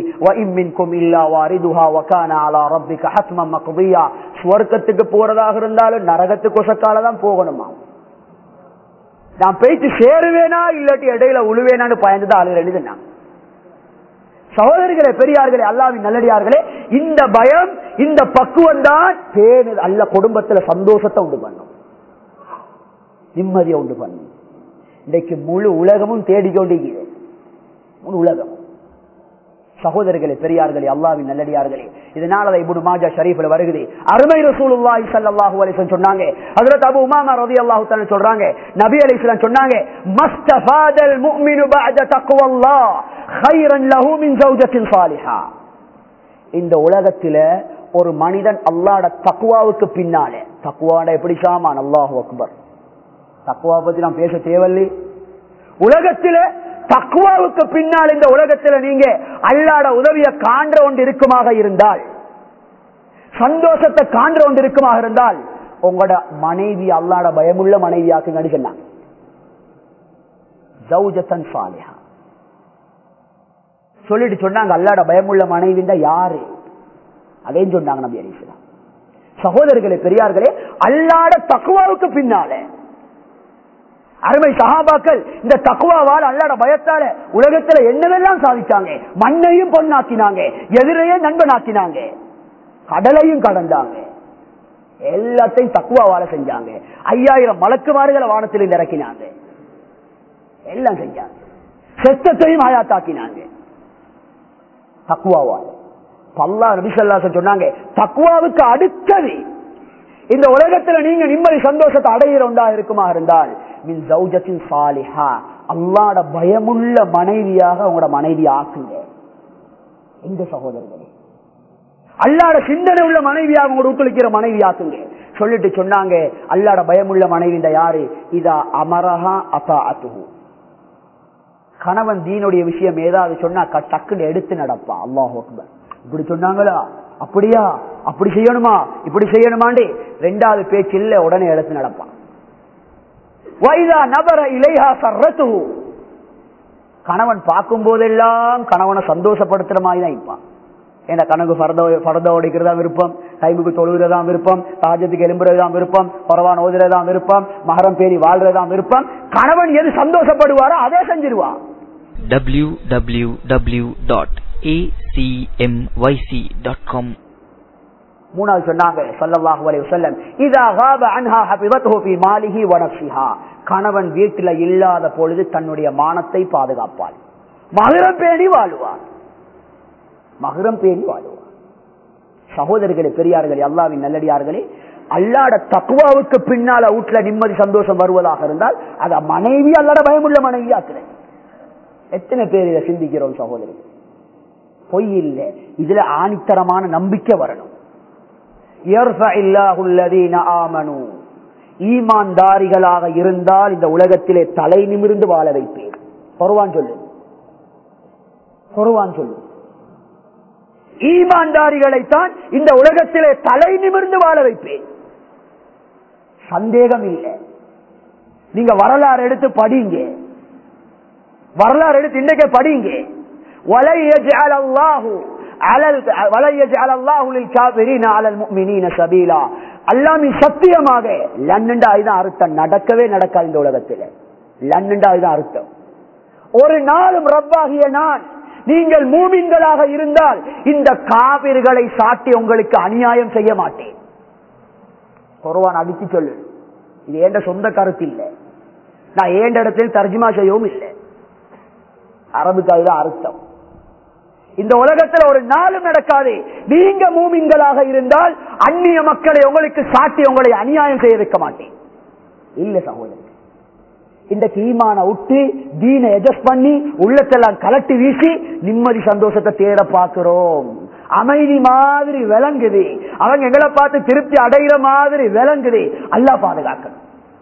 [SPEAKER 1] சுவர்க்கத்துக்கு போறதாக இருந்தாலும் நரகத்துக்கு கொசக்கால தான் போகணுமா நான் போயிட்டு சேருவேனா இல்லாட்டி இடையில உழுவேனான்னு பயந்துதான் அழுகிறேன்னு நான் சகோதரிகளே பெரியார்களே அல்லாவின் நல்லடியார்களே இந்த பயம் இந்த பக்குவம் தான் பேணு அல்ல குடும்பத்துல சந்தோஷத்தை உண்டு பண்ணும் நிம்மதியை உண்டு பண்ணும் இன்றைக்கு முழு உலகமும் தேடிக்கொண்டிருக்கிறேன் முழு உலகம் சகோதரர்களே பெரியார்களே அல்லாவின் நல்லடியார்களே இதனால இபுடு மாஜா ஷரீஃப்ல வருகுது அருமை ரசூலுல்லாஹி ஸல்லல்லாஹு அலைஹி வஸல்லம் சொன்னாங்க ஹஜ்ரத் அபூ உமாமா রাদিয়াল্লাহு தஆலா சொல்றாங்க நபி அலைஹிஸ்ஸலாம் சொன்னாங்க மஸ்தஃபாதல் முஃமினு பஅத தக்வல்லாஹ் கைரன் லஹு மின் ஜௌஜத்தின் சாலிஹா இந்த உலகத்தில ஒரு மனிதன் அல்லாஹ்ட தக்வாவுக்கு பின்னாலே தக்வாட எப்படி சாமான் அல்லாஹு அக்பர் தக்குவா பத்தி நான் பேச தேவையில்லை உலகத்தில தக்குவாவுக்கு பின்னால் இந்த உலகத்துல நீங்க அல்லாட உதவிய காண்ற ஒன்று இருக்குமாக இருந்தால் சந்தோஷத்தை காண்ற ஒன்று இருக்குமாக இருந்தால் உங்களோட மனைவி அல்லாட பயமுள்ள மனைவியாக்குங்கன்னு சொன்னாங்க ஜவுஜத்தன் சாலிஹா சொல்லிட்டு சொன்னாங்க அல்லாட பயமுள்ள மனைவி யாரு அதையும் சொன்னாங்க நம்பி அலிஸ்லாம் சகோதரர்களே பெரியார்களே அல்லாட தக்குவாவுக்கு பின்னாலே அருமை சகாபாக்கள் இந்த தக்குவாவால் அல்லாட பயத்தால உலகத்துல என்னவெல்லாம் சாதிச்சாங்க மண்ணையும் பொண்ணாக்கினாங்க எதிரையே நண்பனாக்கினாங்க கடலையும் கடந்தாங்க எல்லாத்தையும் தக்குவாவால செஞ்சாங்க ஐயாயிரம் மலக்குமாறுகளை வானத்தில் இறக்கினாங்க எல்லாம் செஞ்சாங்க செத்தத்தையும் ஆயாத்தாக்கினாங்க தக்குவாவால் பல்லா நபிசல்லா சொன்னாங்க தக்குவாவுக்கு அடுத்தது இந்த உலகத்துல நீங்க நிம்மதி சந்தோஷத்தை அடையிறோண்டா இருக்குமா இருந்தால் மின் சௌஜத்தின் சாலிஹா அல்லாட பயமுள்ள மனைவியாக உங்களோட மனைவி ஆக்குங்க எங்க சகோதரர்களே அல்லாட சிந்தனை உள்ள மனைவியாக உங்களோட ஒத்துழைக்கிற மனைவி ஆக்குங்க சொல்லிட்டு சொன்னாங்க அல்லாட பயமுள்ள மனைவி இந்த யாரு இதா அமரஹா அத்தா அத்துஹு கணவன் தீனுடைய விஷயம் ஏதாவது சொன்னா டக்குன்னு எடுத்து நடப்பா அல்லாஹ் அக்பர் இப்படி சொன்னாங்களா அப்படியா அப்படி செய்யணுமா இப்படி செய்யணுமாண்டி ரெண்டாவது பேச்சு இல்ல உடனே எடுத்து நடப்பான் வைதா நபர இலைஹா சர்ரத்து கணவன் பார்க்கும் போதெல்லாம் கணவனை சந்தோஷப்படுத்துற மாதிரி தான் இருப்பான் ஏன்னா கணக்கு பரத உடைக்கிறதா விருப்பம் டைமுக்கு தொழுகிறதா விருப்பம் தாஜத்துக்கு எலும்புறதா விருப்பம் குறவான் ஓதுறதா விருப்பம் மகரம் பேரி வாழ்றதா விருப்பம் கணவன் எது சந்தோஷப்படுவாரோ அதே செஞ்சிருவான்
[SPEAKER 2] www.acmyc.com
[SPEAKER 1] மூணாவது சொன்னாங்க சல்லல்லாஹு அலைஹி வஸல்லம் இதா غاب عنها حفظته في ماله ونفسها கணவன் வீட்டில் இல்லாத பொழுது தன்னுடைய மானத்தை பாதுகாப்பாள் மகரம் பேணி வாழுவார் மகரம் பேணி வாழுவார் சகோதரர்களே பெரியார்களே அல்லாவின் நல்லடியார்களே அல்லாட தக்குவாவுக்கு பின்னால வீட்டுல நிம்மதி சந்தோஷம் வருவதாக இருந்தால் அத மனைவி அல்லாட பயமுள்ள மனைவி ஆக்குறேன் எத்தனை பேர் இதை சிந்திக்கிறோம் சகோதரி பொய் இல்லை இதுல ஆணித்தரமான நம்பிக்கை வரணும் ஈமான்தாரிகளாக இருந்தால் இந்த உலகத்திலே தலை நிமிர்ந்து வாழ வைப்பேன் பொறுவான் சொல்லு பொறுவான் சொல்லு ஈமான்தாரிகளைத்தான் இந்த உலகத்திலே தலை நிமிர்ந்து வாழ வைப்பேன் சந்தேகம் இல்லை நீங்க வரலாறு எடுத்து படிங்க வரலாறு எடுத்து இன்னைக்கு படிங்க وَلَنْ يَجْعَلَ اللَّهُ على ال... وَلَنْ يَجْعَلَ اللَّهُ لِلْكَافِرِينَ عَلَى الْمُؤْمِنِينَ سَبِيلًا அல்லாமி சத்தியமாக லன்னுண்டா இதுதான் அர்த்தம் நடக்கவே நடக்காது இந்த உலகத்தில் லன்னுண்டா இதுதான் அர்த்தம் ஒரு நாளும் ரப்பாகிய நான் நீங்கள் மூமின்களாக இருந்தால் இந்த காவிர்களை சாட்டி உங்களுக்கு அநியாயம் செய்ய மாட்டேன் குருவான் அடிச்சு சொல்லு இது ஏண்ட சொந்த கருத்து இல்லை நான் ஏண்ட இடத்தில் தர்ஜிமா செய்யவும் இல்லை அரபுக்கு அதுதான் அர்த்தம் இந்த உலகத்துல ஒரு நாளும் நடக்காது நீங்க மூமின்களாக இருந்தால் அந்நிய மக்களை உங்களுக்கு சாட்டி உங்களை அநியாயம் செய்ய வைக்க மாட்டேன் இல்ல சகோதரர் இந்த ஈமான விட்டு தீனை எஜஸ்ட் பண்ணி உள்ளத்தெல்லாம் கலட்டி வீசி நிம்மதி சந்தோஷத்தை தேட பார்க்கிறோம் அமைதி மாதிரி விளங்குது அவங்க எங்களை பார்த்து திருப்தி அடைகிற மாதிரி விளங்குது அல்லா பாதுகாக்கணும்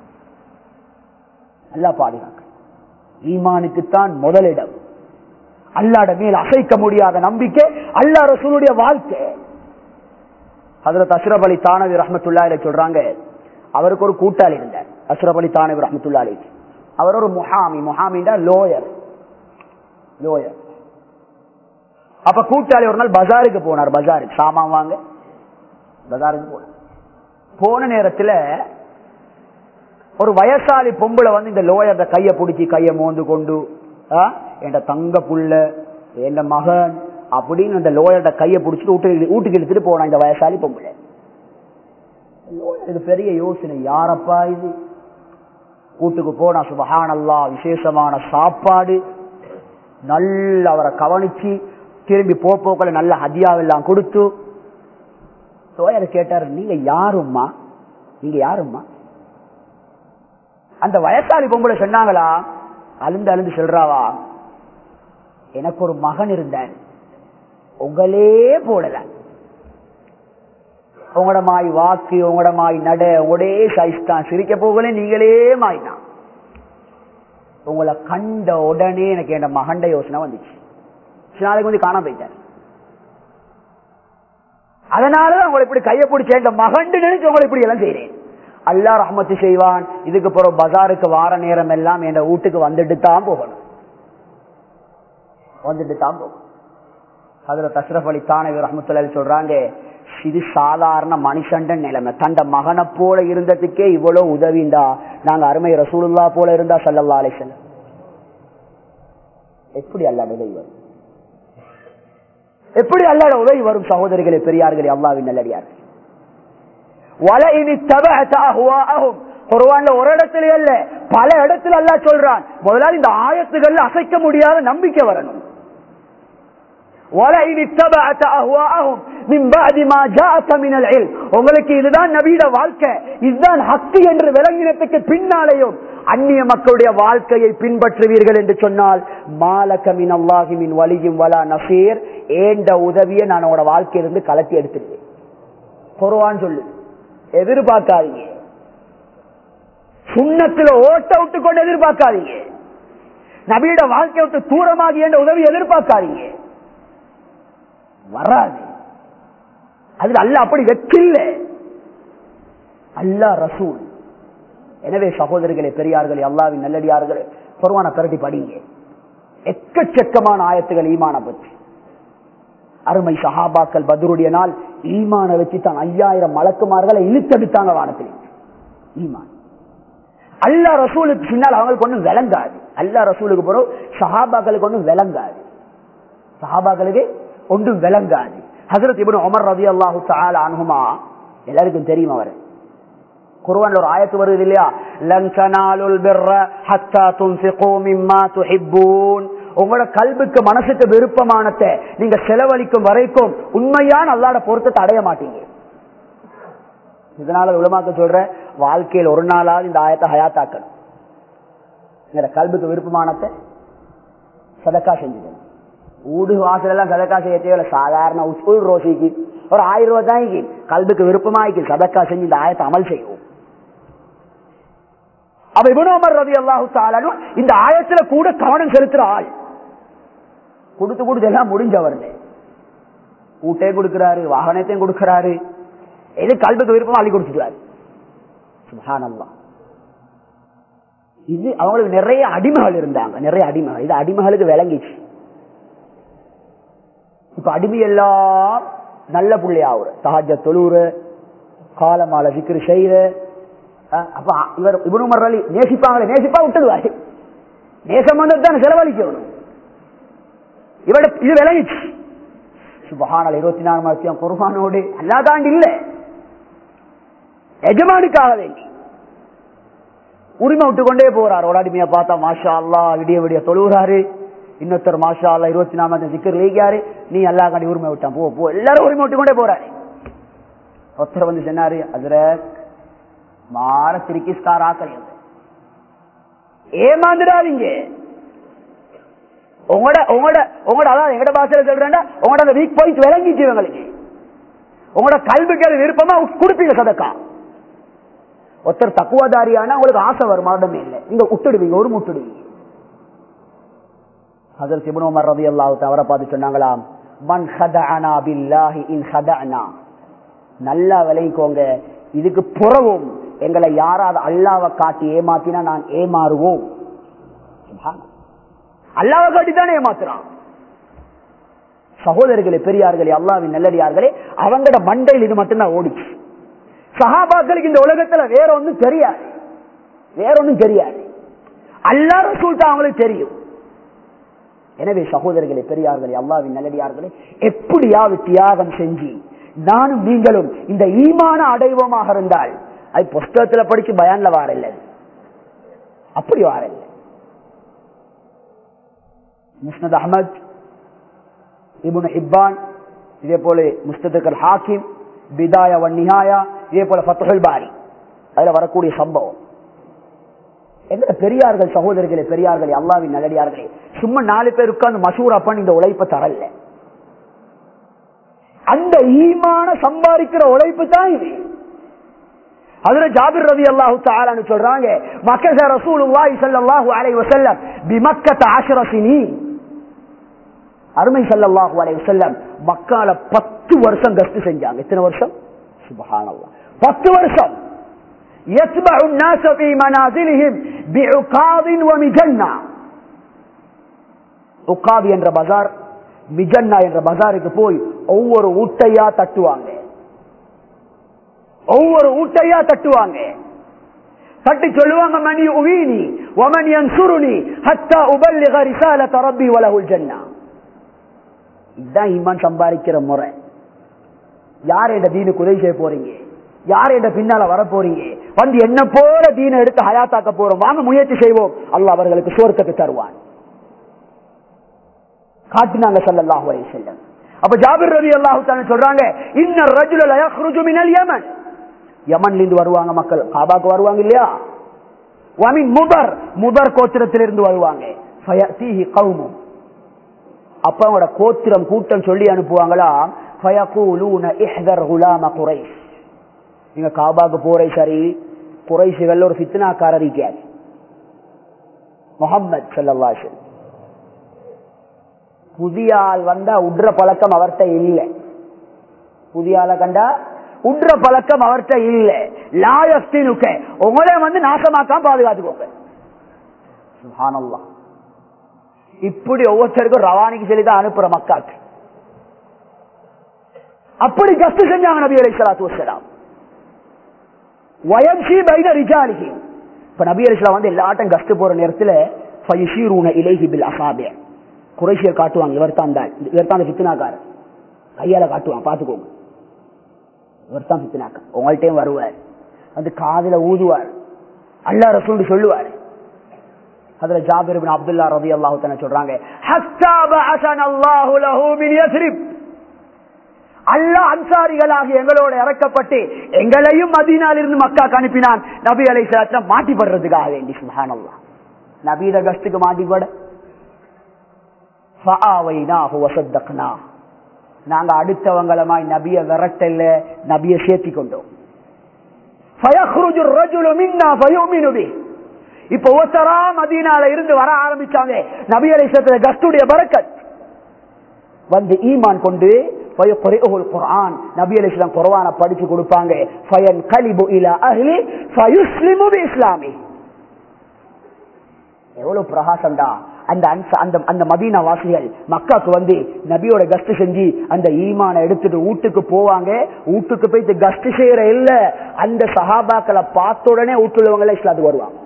[SPEAKER 1] அல்லா பாதுகாக்கணும் ஈமானுக்குத்தான் முதலிடம் அல்லாட மேல் அசைக்க முடியாத நம்பிக்கை அல்லா ரசூலுடைய வாழ்க்கை அதுல அஷ்ரப் அலி தானவி ரஹமத்துல்லாயில சொல்றாங்க அவருக்கு ஒரு கூட்டாளி இருந்தார் அஷ்ரப் அலி தானவி ரஹமத்துல்லாலி அவர் ஒரு முஹாமி முஹாமிண்டா லோயர் லோயர் அப்ப கூட்டாளி ஒரு நாள் பஜாருக்கு போனார் பஜாருக்கு சாமான் வாங்க பஜாருக்கு போனார் போன நேரத்துல ஒரு வயசாளி பொம்பளை வந்து இந்த லோயர் கைய பிடிச்சி கைய மோந்து கொண்டு என் தங்க புள்ள என் மகன் அப்படின்னு அந்த லோயர்ட கைய பிடிச்சிட்டு வீட்டுக்கு வீட்டுக்கு எடுத்துட்டு போனா இந்த வயசாளி பொம்பளை இது பெரிய யோசனை யாரப்பா இது வீட்டுக்கு போனா சுபஹானல்லா விசேஷமான சாப்பாடு நல்ல அவரை கவனிச்சு திரும்பி போக்கல நல்ல ஹதியாவெல்லாம் கொடுத்து லோயர் கேட்டாரு நீங்க யாரும்மா நீங்க யாரும்மா அந்த வயசாளி பொம்பளை சொன்னாங்களா அழுந்து அழுந்து சொல்றாவா எனக்கு ஒரு மகன் இருந்தான் உங்களே போடல உங்களோட மாய் வாக்கு உங்களோட மாய் நட உங்களே சைஸ்தான் சிரிக்க போகல நீங்களே மாய்தான் உங்களை கண்ட உடனே எனக்கு என் மகண்ட யோசனை வந்துச்சு நாளைக்கு வந்து காணாம போயிட்டார் அதனாலதான் உங்களை இப்படி கையை பிடிச்ச இந்த மகண்டு நினைச்சு உங்களை இப்படி எல்லாம் செய்யறேன் அல்லா ரஹமத்து செய்வான் இதுக்கு பிறகு பஜாருக்கு வார நேரம் எல்லாம் என் வீட்டுக்கு வந்துட்டு தான் போகணும் வந்துட்டு தான் போகணும் அதுல தஷ்ரப் அலி தானவி ரஹமத்துல சொல்றாங்க இது சாதாரண மனுஷண்ட நிலைமை தண்ட மகனை போல இருந்ததுக்கே இவ்வளவு உதவிண்டா நாங்க அருமை ரசூலுல்லா போல இருந்தா சல்லல்லா அலிசன் எப்படி அல்ல நிலைவர் எப்படி அல்லாட உதவி வரும் சகோதரிகளே பெரியார்களே அல்லாவின் நல்லடியார்கள் வலையினி தவகும் குர்வான்ல ஒரு இடத்துல அல்ல பல இடத்துல அல்லா சொல்றான் முதலாவது இந்த ஆயத்துகள்ல அசைக்க முடியாத நம்பிக்கை வரணும் உங்களுக்கு இதுதான் நவீன வாழ்க்கை இதுதான் ஹக்கு என்று விளங்கினத்துக்கு பின்னாலேயும் அந்நிய மக்களுடைய வாழ்க்கையை பின்பற்றுவீர்கள் என்று சொன்னால் மாலகமின் அல்லாஹிமின் வலியும் வலா நசீர் ஏண்ட உதவியை நான் உங்களோட வாழ்க்கையிலிருந்து கலட்டி எடுத்துருவேன் பொருவான் சொல்லு எதிர்பார்க்காதீங்க சுண்ணத்துல ஓட்ட விட்டு கொண்டு எதிர்பார்க்காதீங்க நபியோட வாழ்க்கையை விட்டு தூரமாகி என்ற உதவி எதிர்பார்க்காதீங்க வராது அது அல்ல அப்படி வெற்றில்ல அல்லா ரசூல் எனவே சகோதரிகளே பெரியார்களே அல்லாவின் நல்லடியார்களே பொருவான பிரதி படிங்க எக்கச்சக்கமான ஆயத்துகள் ஈமான பற்றி அருமை சஹாபாக்கள் பத்ருடைய நாள் ஈமான வச்சு தான் ஐயாயிரம் மலக்குமார்களை இழுத்தெடுத்தாங்க வானத்தில் ஈமான் அல்லா ரசூலுக்கு பின்னால் அவங்களுக்கு ஒன்றும் விளங்காது அல்லா ரசூலுக்கு போறோம் சஹாபாக்களுக்கு ஒன்றும் விளங்காது சஹாபாக்களுக்கு ஒன்றும் விளங்காது ஹசரத் இபுன் உமர் ரவி அல்லாஹு அனுகுமா எல்லாருக்கும் தெரியும் அவர் குருவான்ல ஒரு ஆயத்து வருது இல்லையா லங்கனாலுல் பிர்ர ஹத்தா துன்ஃபிகு மிம்மா துஹிப்பூன் உங்களோட கல்விக்கு மனசுக்கு விருப்பமானத்தை நீங்க செலவழிக்கும் வரைக்கும் உண்மையான அல்லாட பொருத்தத்தை அடைய மாட்டீங்க இதனால உலமாக்க சொல்ற வாழ்க்கையில் ஒரு நாளாவது இந்த ஆயத்தை ஹயாத்தாக்கணும் எங்களோட கல்விக்கு விருப்பமானத்தை சதக்கா செஞ்சுக்கணும் ஊடு வாசல் எல்லாம் சதக்கா செய்ய தேவையில்ல சாதாரண உஸ்கூல் ரோசிக்கு ஒரு ஆயிரம் ரூபாய் தான் கல்விக்கு விருப்பமாய்க்கு சதக்கா செஞ்சு இந்த ஆயத்தை அமல் செய்வோம் அவ இபுனோமர் ரவி அல்லாஹு தாலும் இந்த ஆயத்துல கூட கவனம் செலுத்துற ஆள் கொடுத்து கொடுத்து எல்லாம் முடிஞ்சவர் ஊட்டையும் கொடுக்கிறாரு வாகனத்தையும் கொடுக்கிறாரு எது கல்விக்கு விருப்பமா அள்ளி கொடுத்துட்டாரு சுபானல்லா இது அவங்களுக்கு நிறைய அடிமைகள் இருந்தாங்க நிறைய அடிமைகள் இது அடிமைகளுக்கு விளங்கிச்சு இப்ப அடிமை எல்லாம் நல்ல புள்ளையாவுற சஹஜ தொழுற காலமால சிக்கிரு செய்யற அப்ப இவர் இவரு மரளி நேசிப்பாங்களே நேசிப்பா விட்டுடுவாரு நேசம் வந்து தான் செலவழிக்கணும் இவட இது விளங்கிச்சு சுபஹானல் இருபத்தி நாலு மாசம் குருபானோடு அல்லாதாண்டு இல்ல எஜமானுக்காக வேண்டி உரிமை விட்டு கொண்டே போறார் ஒரு அடிமையா பார்த்தா மாஷா அல்லா விடிய விடிய தொழுகிறாரு இன்னொருத்தர் மாஷா அல்லா இருபத்தி நாலு மாசம் சிக்கர் லீக்காரு நீ எல்லா காண்டி உரிமை விட்டான் போ போ எல்லாரும் உரிமை விட்டு கொண்டே போறாரு ஒருத்தர் வந்து சொன்னாரு அதுல மாற திருக்கிஸ்கார் ஆக்கல் ஏமாந்துடாதீங்க உங்களோட உங்களோட உங்களோட அதாவது எங்கட பாசையில சொல்றேன் உங்களோட அந்த வீக் பாயிண்ட் விளங்கிச்சு இவங்களுக்கு உங்களோட கல்விக்கு அது விருப்பமா கொடுப்பீங்க சதக்கா ஒருத்தர் தக்குவதாரியான உங்களுக்கு ஆசை வரும் மாடமே இல்லை நீங்க விட்டுடுவீங்க ஒரு முட்டுடுவீங்க அதில் சிபுனோமர் ரவி அல்லாஹு அவரை பார்த்து சொன்னாங்களாம் மன் ஹதஅனா பில்லாஹி இன் ஹதஅனா நல்லா விளைவிக்கோங்க இதுக்கு புறவும் எங்களை யாராவது அல்லாவை காட்டி ஏமாத்தினா நான் ஏமாறுவோம் அல்லாவை காட்டி தானே ஏமாத்துறான் சகோதரர்களே பெரியார்களே அல்லாவின் நல்லடியார்களே அவங்களோட மண்டையில் இது மட்டும்தான் ஓடிச்சு சகாபாக்களுக்கு இந்த உலகத்துல வேற ஒன்றும் தெரியாது வேற ஒன்றும் தெரியாது அல்லா ரசூல் அவங்களுக்கு தெரியும் எனவே சகோதரர்களே பெரியார்களே அல்லாவின் நல்லடியார்களே எப்படியாவது தியாகம் செஞ்சு நானும் நீங்களும் இந்த ஈமான அடைவோமாக இருந்தால் அது புஸ்தகத்துல படிச்சு பயான்ல வாரல்ல அப்படி வாரல்ல முஸ்னத் அஹமத் இபுன் ஹிப்பான் இதே போல முஸ்தகல் ஹாக்கிம் பிதாயா வன்னிஹாயா இதே போல ஃபத்துல் பாரி அதுல வரக்கூடிய சம்பவம் எந்த பெரியார்கள் சகோதரர்களே பெரியார்களே அல்லாவின் நல்லடியார்களே சும்மா நாலு பேர் உட்கார்ந்து மசூரா பண்ணி இந்த உழைப்பை தரல அந்த ஈமான சம்பாதிக்கிற உழைப்பு தான் இது அதுல ஜாபிர் ரவி அல்லாஹு தாலான்னு சொல்றாங்க மக்கச ரசூலுல்லாஹி ஸல்லல்லாஹு அலைஹி வஸல்லம் பிமக்கத 10 சினீன் அருமை ஸல்லல்லாஹு அலைஹி வஸல்லம் மக்கால 10 வருஷம் கஸ்ட் செஞ்சாங்க எத்தனை வருஷம் சுப்ஹானல்லாஹ் 10 வருஷம் يتبع الناس في منازلهم بعقاض ومجنة உக்காவி என்ற பஜார் மிஜன்னா என்ற பஜாருக்கு போய் ஒவ்வொரு ஊட்டையா தட்டுவாங்க ஒவ்வொரு ஊட்டையா தட்டுவாங்க தட்டி சொல்லுவாங்க மணி உவீனி ஒமன் என் சுருணி ஹத்தா உபல்லிக ரிசால தரப்பி வலகுல் ஜன்னா இதுதான் ஈமான் சம்பாதிக்கிற முறை யார் என்ற தீனுக்கு உதவி செய்ய போறீங்க யார் என்ற பின்னால வர போறீங்க வந்து என்ன போல தீனை எடுத்து ஹயாத்தாக்க போறோம் வாங்க முயற்சி செய்வோம் அல்லாஹ் அவர்களுக்கு சுவர்க்கத்தை தருவான் காட்டினாங்க சல்லல்லாஹு அலைஹி வஸல்லம் அப்ப ஜாபிர் ரவி அல்லாஹு சொல்றாங்க இன்ன ரஜுல லயக்ருஜு மினல் யமன் யமன்ல இருந்து வருவாங்க மக்கள் காபாக்கு வருவாங்க இல்லையா வமின் முதர் முதர் கோத்திரத்திலிருந்து வருவாங்க ஃபயதீஹி கௌமும் அப்ப அவங்களோட கோத்திரம் கூட்டம் சொல்லி அனுப்புவாங்களா ஃபயகூலூன இஹ்தர் குலாம குறைஷ் நீங்க காபாக்கு போறே சரி குறைஷிகள் ஒரு ஃபித்னாக்காரர் இருக்காது முகம்மது சல்லல்லாஹு புதிய ஆள் வந்தா உட்ற பழக்கம் அவர்கிட்ட இல்லை புதிய ஆளை கண்டா உட்ற பழக்கம் அவர்கிட்ட இல்ல லாயஸ்தினுக்க உங்களே வந்து நாசமாக்காம பாதுகாத்துக்கோங்க சுப்ஹானல்லாஹ் இப்படி ஒவ்வொருத்தருக்கும் ரவானிக்கு சொல்லி தான் அனுப்புற மக்காக்கு அப்படி கஸ்து செஞ்சாங்க நபி அலி சலாத்து வசலாம் வயம்சி பைன ரிஜாலிகி இப்ப நபி அலிஸ்லாம் வந்து எல்லா ஆட்டம் கஸ்து போற நேரத்துல ஃபயுஷீரூன இலைஹி பில் அசாபிய குறைசியர் காட்டுவாங்க இவர் தான் இவர் தான் ஃபித்னாக்காரர் கையால காட்டுவாங்க பாத்துக்கோங்க இவர் தான் ஃபித்னாக்கா உங்கள்கிட்டயும் வருவார் வந்து காதுல ஊதுவார் அல்லா ரசூல் சொல்லுவார் அதுல ஜாபிர் பின் அப்துல்லா ரதி அல்லாஹு தான சொல்றாங்க ஹத்தா பஅஸன அல்லாஹு லஹு மின் யஸ்ரிப் அல்லாஹ் அன்சாரிகளாக எங்களோட இறக்கப்பட்டு எங்களையும் மதீனால இருந்து மக்காக்கு அனுப்பினான் நபி அலை மாட்டி படுறதுக்காக வேண்டி சுபஹானல்லாஹ் நபீத கஸ்துக்கு மாட்டி பட நாங்க அடுத்தவங்களமாய் நபிய விரட்டல்ல நபிய சேர்த்தி கொண்டோம் இப்ப ஒருத்தரா மதீனால இருந்து வர ஆரம்பிச்சாங்க நபி அலை கஸ்துடைய பரக்கத் வந்து ஈமான் கொண்டு குரான் நபி அலி இஸ்லாம் குரான படிச்சு கொடுப்பாங்க ஃபயன் கலிபு இலா அஹ்லி ஃபயுஸ்லிமு இஸ்லாமி எவ்வளவு பிரகாசம்டா அந்த அந்த அந்த மதீனா வாசிகள் மக்காக்கு வந்து நபியோட கஸ்ட் செஞ்சு அந்த ஈமான எடுத்துட்டு வீட்டுக்கு போவாங்க வீட்டுக்கு போயிட்டு கஸ்ட் செய்யற இல்ல அந்த சஹாபாக்களை பார்த்த உடனே வீட்டுள்ளவங்க இஸ்லாத்துக்கு வருவாங்க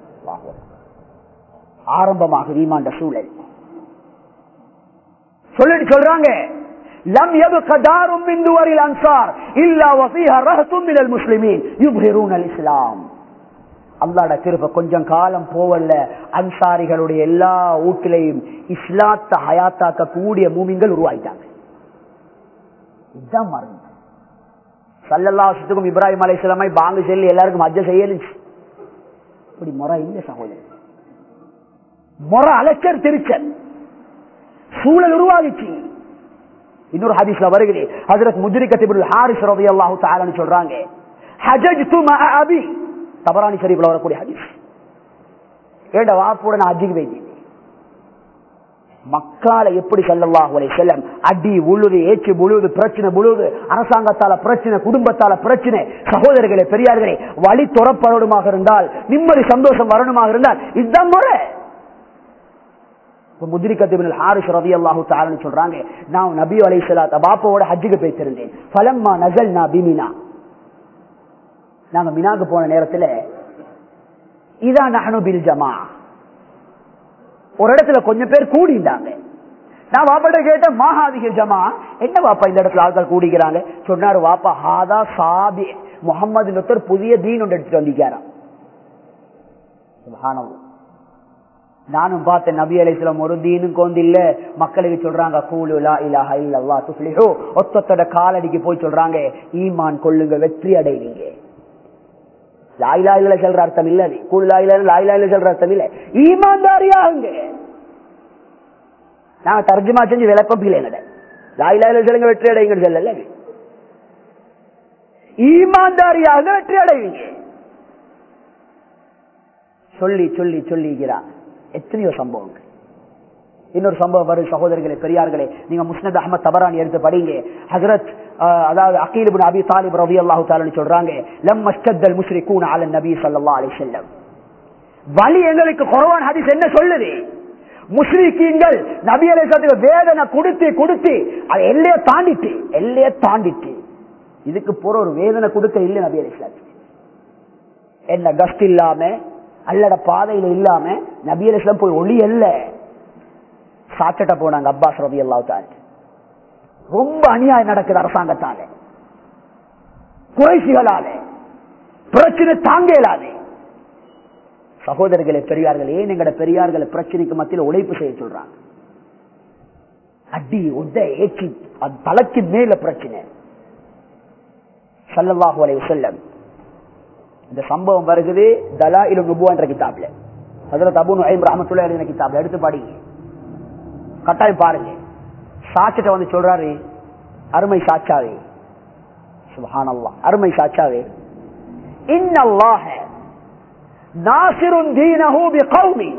[SPEAKER 1] ஆரம்பமாக ஈமாண்ட சூழல் சொல்லிட்டு சொல்றாங்க لم يبق دار من دور الانصار الا وفيها رهط من المسلمين يظهرون الاسلام அல்லாட திருப்ப கொஞ்சம் காலம் போவல்ல அன்சாரிகளுடைய எல்லா வீட்டிலையும் இஸ்லாத்த ஹயாத்தாக்க கூடிய மூமிங்கள் உருவாயிட்டாங்க இதுதான் மருந்து சல்லல்லா வருஷத்துக்கும் இப்ராஹிம் அலை பாங்கு சொல்லி எல்லாருக்கும் அஜ செய்யலுச்சு இப்படி முறை இல்லை சகோதரர் முறை அலைச்சர் திருச்சல் சூழல் உருவாகிச்சு இன்னொரு ஹதீஸ்ல வருகிறே ஹஜரத் முஜ்ரிகத் ஹாரிஸ் ரலியல்லாஹு தஆலான்னு சொல்றாங்க ஹஜஜ்து மஅ அபி தபரானி ஷரீஃப்ல வரக்கூடிய ஹதீஸ் ஏண்ட வாப்போட நான் அஜிக்கு வைத்தேன் மக்கால எப்படி சல்லல்லாஹு அலைஹி வஸல்லம் அடி உழுது ஏச்சு புழுது பிரச்சனை புழுது அரசாங்கத்தால பிரச்சனை குடும்பத்தால பிரச்சனை சகோதரர்களே பெரியார்களே வழி துறப்படமாக இருந்தால் நிம்மதி சந்தோஷம் வரணுமாக இருந்தால் இதுதான் முறை முதிரிக்கத்திபின் ஹாரிஸ் ரவி அல்லாஹு தாரன்னு சொல்றாங்க நான் நபி அலை சலாத் பாப்பாவோட ஹஜ்ஜுக்கு போய்த்திருந்தேன் பலம்மா நசல் நான் பிமினா நாங்க மினாக்கு போன நேரத்துல இதான் நஹனு பில் ஜமா ஒரு இடத்துல கொஞ்சம் பேர் கூடிட்டாங்க நான் வாப்பாட்ட கேட்டேன் மாஹாதிக ஜமா என்ன வாப்பா இந்த இடத்துல ஆட்கள் கூடிக்கிறாங்க சொன்னாரு வாப்பா ஹாதா சாபி முகமது புதிய தீன் ஒன்று எடுத்துட்டு வந்திருக்காராம் சுபஹானல்லாஹ் நானும் பார்த்தேன் நபி அலிஸ்லாம் ஒரு தீனும் கோந்து இல்ல மக்களுக்கு சொல்றாங்க கூலுலா இலாஹா இல்லல்லா துஃப்லிஹு ஒத்தொத்தோட காலடிக்கு போய் சொல்றாங்க ஈமான் கொள்ளுங்க வெற்றி அடைவீங்க லாயிலா இல்ல சொல்ற அர்த்தம் இல்ல அது கூலு லாயிலா லாயிலா இல்ல சொல்ற அர்த்தம் இல்ல ஈமான்தாரியாகுங்க நாங்க தர்ஜுமா செஞ்சு விளப்பம் பிள்ளைங்க லாயிலா இல்ல சொல்லுங்க வெற்றி அடைவீங்க சொல்லல ஈமான்தாரியாக வெற்றி அடைவீங்க சொல்லி சொல்லி சொல்லிக்கிறான் எத்தனையோ சம்பவங்கள் இன்னொரு சம்பவம் வரும் சகோதரர்களே பெரியார்களே நீங்க முஸ்னத் அஹமத் தபரான் எடுத்து படிங்க ஹசரத் அதாவது அகீல் பின் அபி தாலிப் ரவி அல்லாஹு தாலு சொல்றாங்க லம் மஸ்தல் முஸ்ரிகூன் அல நபி ஸல்லல்லாஹு அலைஹி வஸல்லம் வழி எங்களுக்கு குர்ஆன் ஹதீஸ் என்ன சொல்லுது முஸ்லிக்கீங்கள் நபி அலைஹிஸ்ஸலாத்துக்கு வேதனை கொடுத்து கொடுத்து அது எல்லைய தாண்டிட்டு எல்லைய தாண்டிட்டு இதுக்கு போற ஒரு வேதனை கொடுக்க இல்லை நபி அலைஹிஸ்ஸலாத்துக்கு என்ன கஸ்ட் இல்லாம அல்லட பாதையில இல்லாம நபி அலிஸ்லாம் போய் ஒளி அல்ல சாச்சட்ட போனாங்க அப்பாஸ் ரவி அல்லா ரொம்ப அநியாயம் நடக்குது அரசாங்கத்தால குறைசிகளால பிரச்சனை தாங்க இயலாது சகோதரர்களே பெரியார்கள் ஏன் எங்கட பெரியார்களை பிரச்சனைக்கு மத்தியில் உழைப்பு செய்ய சொல்றாங்க அடி உத ஏச்சி அது தலைக்கு மேல பிரச்சனை சல்லல்லாஹு அலைஹி வஸல்லம் இந்த சம்பவம் வருகிறது தலா இலு நுபுவான்ற கிதாப்ல ஹஜரத் அபு நுஐம் ரஹ்மத்துல்லாஹி அலைஹி கிதாப்ல எடுத்து படிங்க கட்டாயம் பாருங்க சாட்சிட்ட வந்து சொல்றாரு அருமை சாட்சாவே சுபஹானல்லாஹ் அருமை சாட்சாவே இன்னல்லாஹ நாசிருன் தீனஹு பிகௌமி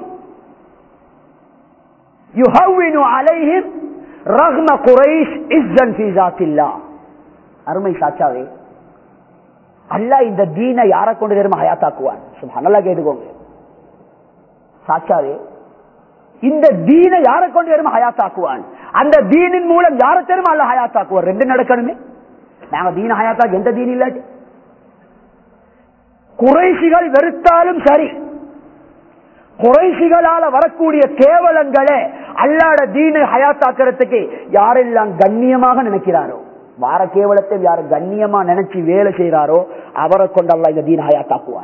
[SPEAKER 1] யுஹவ்வினு அலைஹிம் ரஹ்ம குரைஷ் இஸ்ஸன் ஃபீ ஸாத்தில்லாஹ் அருமை சாட்சாவே அல்லாஹ் இந்த தீனை யாரை கொண்டு தெரியுமா ஹயாத்தாக்குவான் சுபஹானல்லாஹ் கேட்டுக்கோங்க சாட்சாவே இந்த தீனை யாரை கொண்டு தெரியுமா ஹயாத்தாக்குவான் அந்த தீனின் மூலம் யாரை தெரியுமா அல்ல ஹயாத்தாக்குவான் ரெண்டு நடக்கணுமே நாங்க தீன ஹயாத்தாக்கு எந்த தீன் இல்லாட்டி குறைசிகள் வெறுத்தாலும் சரி குறைசிகளால வரக்கூடிய கேவலங்களை அல்லாட தீனை ஹயாத்தாக்குறதுக்கு யாரெல்லாம் கண்ணியமாக நினைக்கிறாரோ வார கேவலத்தை யாரு கண்ணியமா நினைச்சு வேலை செய்யறாரோ அவரை கொண்டு அல்லா இந்த தீன ஹயாத்தாக்குவான்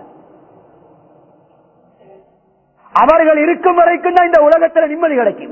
[SPEAKER 1] அவர்கள் இருக்கும் வரைக்கும் தான் இந்த உலகத்துல நிம்மதி கிடைக்கும்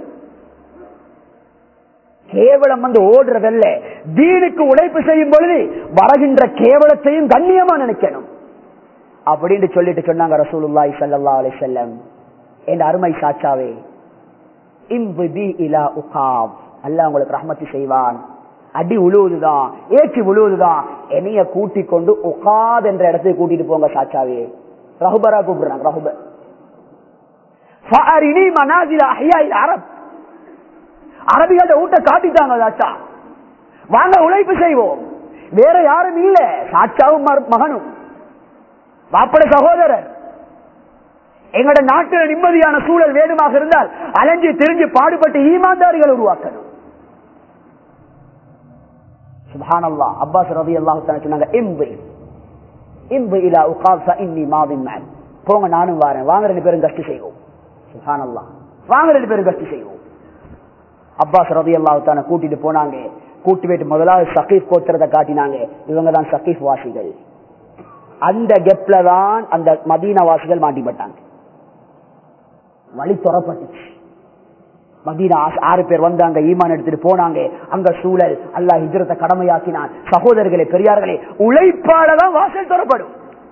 [SPEAKER 1] கேவலம் வந்து ஓடுறதல்ல தீனுக்கு உழைப்பு செய்யும் பொழுது வருகின்ற கேவலத்தையும் கண்ணியமா நினைக்கணும் அப்படின்னு சொல்லிட்டு சொன்னாங்க ரசூலுல்லாஹி ஸல்லல்லாஹு அலைஹி வஸல்லம் என் அருமை சாட்சாவே இம்பி இலா உகாப் அல்லாஹ் உங்களுக்கு ரஹ்மத்து செய்வான் அடி உழுவுதுதான் ஏற்றி உழுவுதுதான் என்னைய கூட்டி கொண்டு உகாத் என்ற இடத்துக்கு கூட்டிட்டு போங்க சாட்சாவே ரஹுபரா கூப்பிடுறாங்க ரஹுபர் ஃபஅரினி மனாசில அஹ்யாஇல் அரப் அரபிகள ஊட்ட காட்டிட்டாங்க சாச்சா வாங்க உழைப்பு செய்வோம் வேற யாரும் இல்ல சாட்சாவும் மர்- மகனும் மாப்பிள சகோதரர் எங்கட நாட்டில் நிம்மதியான சூழல் வேணுமாக இருந்தால் அலைஞ்சு திரிஞ்சு பாடுபட்டு ஈமான்தாரிகள் உருவாக்கணும் சுபானல்லா அப்பாஸ் ரவி அல்லாஹ் சொன்னாங்க இம்பு இம்பு இலா உகாஃபா இன்னி மாதின் மேன் போங்க நானும் வாரேன் வாங்க ரெண்டு பேரும் கஷ்டி செய்வோம் சுபானல்லா வாங்க ரெண்டு பேரும் கஷ்டி செய்வோம் அப்பாஸ் ரவி அல்லாஹான கூட்டிட்டு போனாங்க கூட்டி போயிட்டு முதலாவது சகீப் கோத்திரத்தை காட்டினாங்க இவங்க தான் சகீப் வாசிகள் அந்த கெப்ல தான் அந்த மதீன வாசிகள் மாட்டிப்பட்டாங்க வழி துறப்பட்டுச்சு மதீனா ஆ- ஆறு பேர் வந்தாங்க ஈமான் எடுத்துட்டு போனாங்க அங்க சூழல் அல்லாஹ் ஹிஜ்ரத்தை கடமையாக்கினான் சகோதரர்களே பெரியார்களே உழைப்பால தான் வாசல் துறப்படும்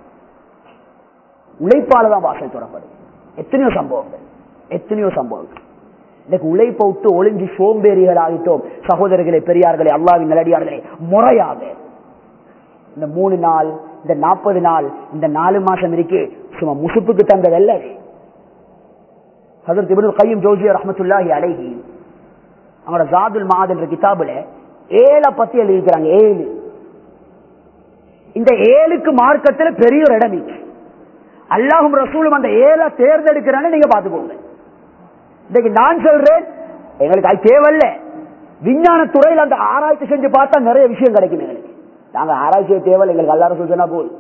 [SPEAKER 1] உழைப்பால தான் வாசல் துறப்படும் எத்தனையோ சம்பவங்கள் எத்தனையோ சம்பவங்கள் இன்னைக்கு உழைப்பை விட்டு ஒளிஞ்சு சோம்பேறிகள் ஆகிட்டோம் சகோதரர்களே பெரியார்களே அல்லாவின் நிலடியார்களே முறையாக இந்த மூணு நாள் இந்த நாற்பது நாள் இந்த நாலு மாசம் இருக்கு சும்மா முசுப்புக்கு தந்ததல்ல அது. ஹஜரத் இப்னுல் கையும் ஜோசியா ரஹமத்துல்லாஹி அலைஹி அவங்களோட ஜாதுல் மாத் என்ற கிதாபுல ஏழை பத்தி எழுதிக்கிறாங்க ஏழு இந்த ஏழுக்கு மார்க்கத்தில் பெரிய ஒரு இடம் இருக்கு அல்லாஹும் ரசூலும் அந்த ஏழை தேர்ந்தெடுக்கிறான்னு நீங்க பாத்துக்கோங்க இன்னைக்கு நான் சொல்றேன் எங்களுக்கு அது தேவையில்ல விஞ்ஞான துறையில் அந்த ஆராய்ச்சி செஞ்சு பார்த்தா நிறைய விஷயம் கிடைக்கும் எங்களுக்கு நாங்க ஆராய்ச்சி தேவையில்லை எங்களுக்கு எல்லாரும் சொன்னா போதும்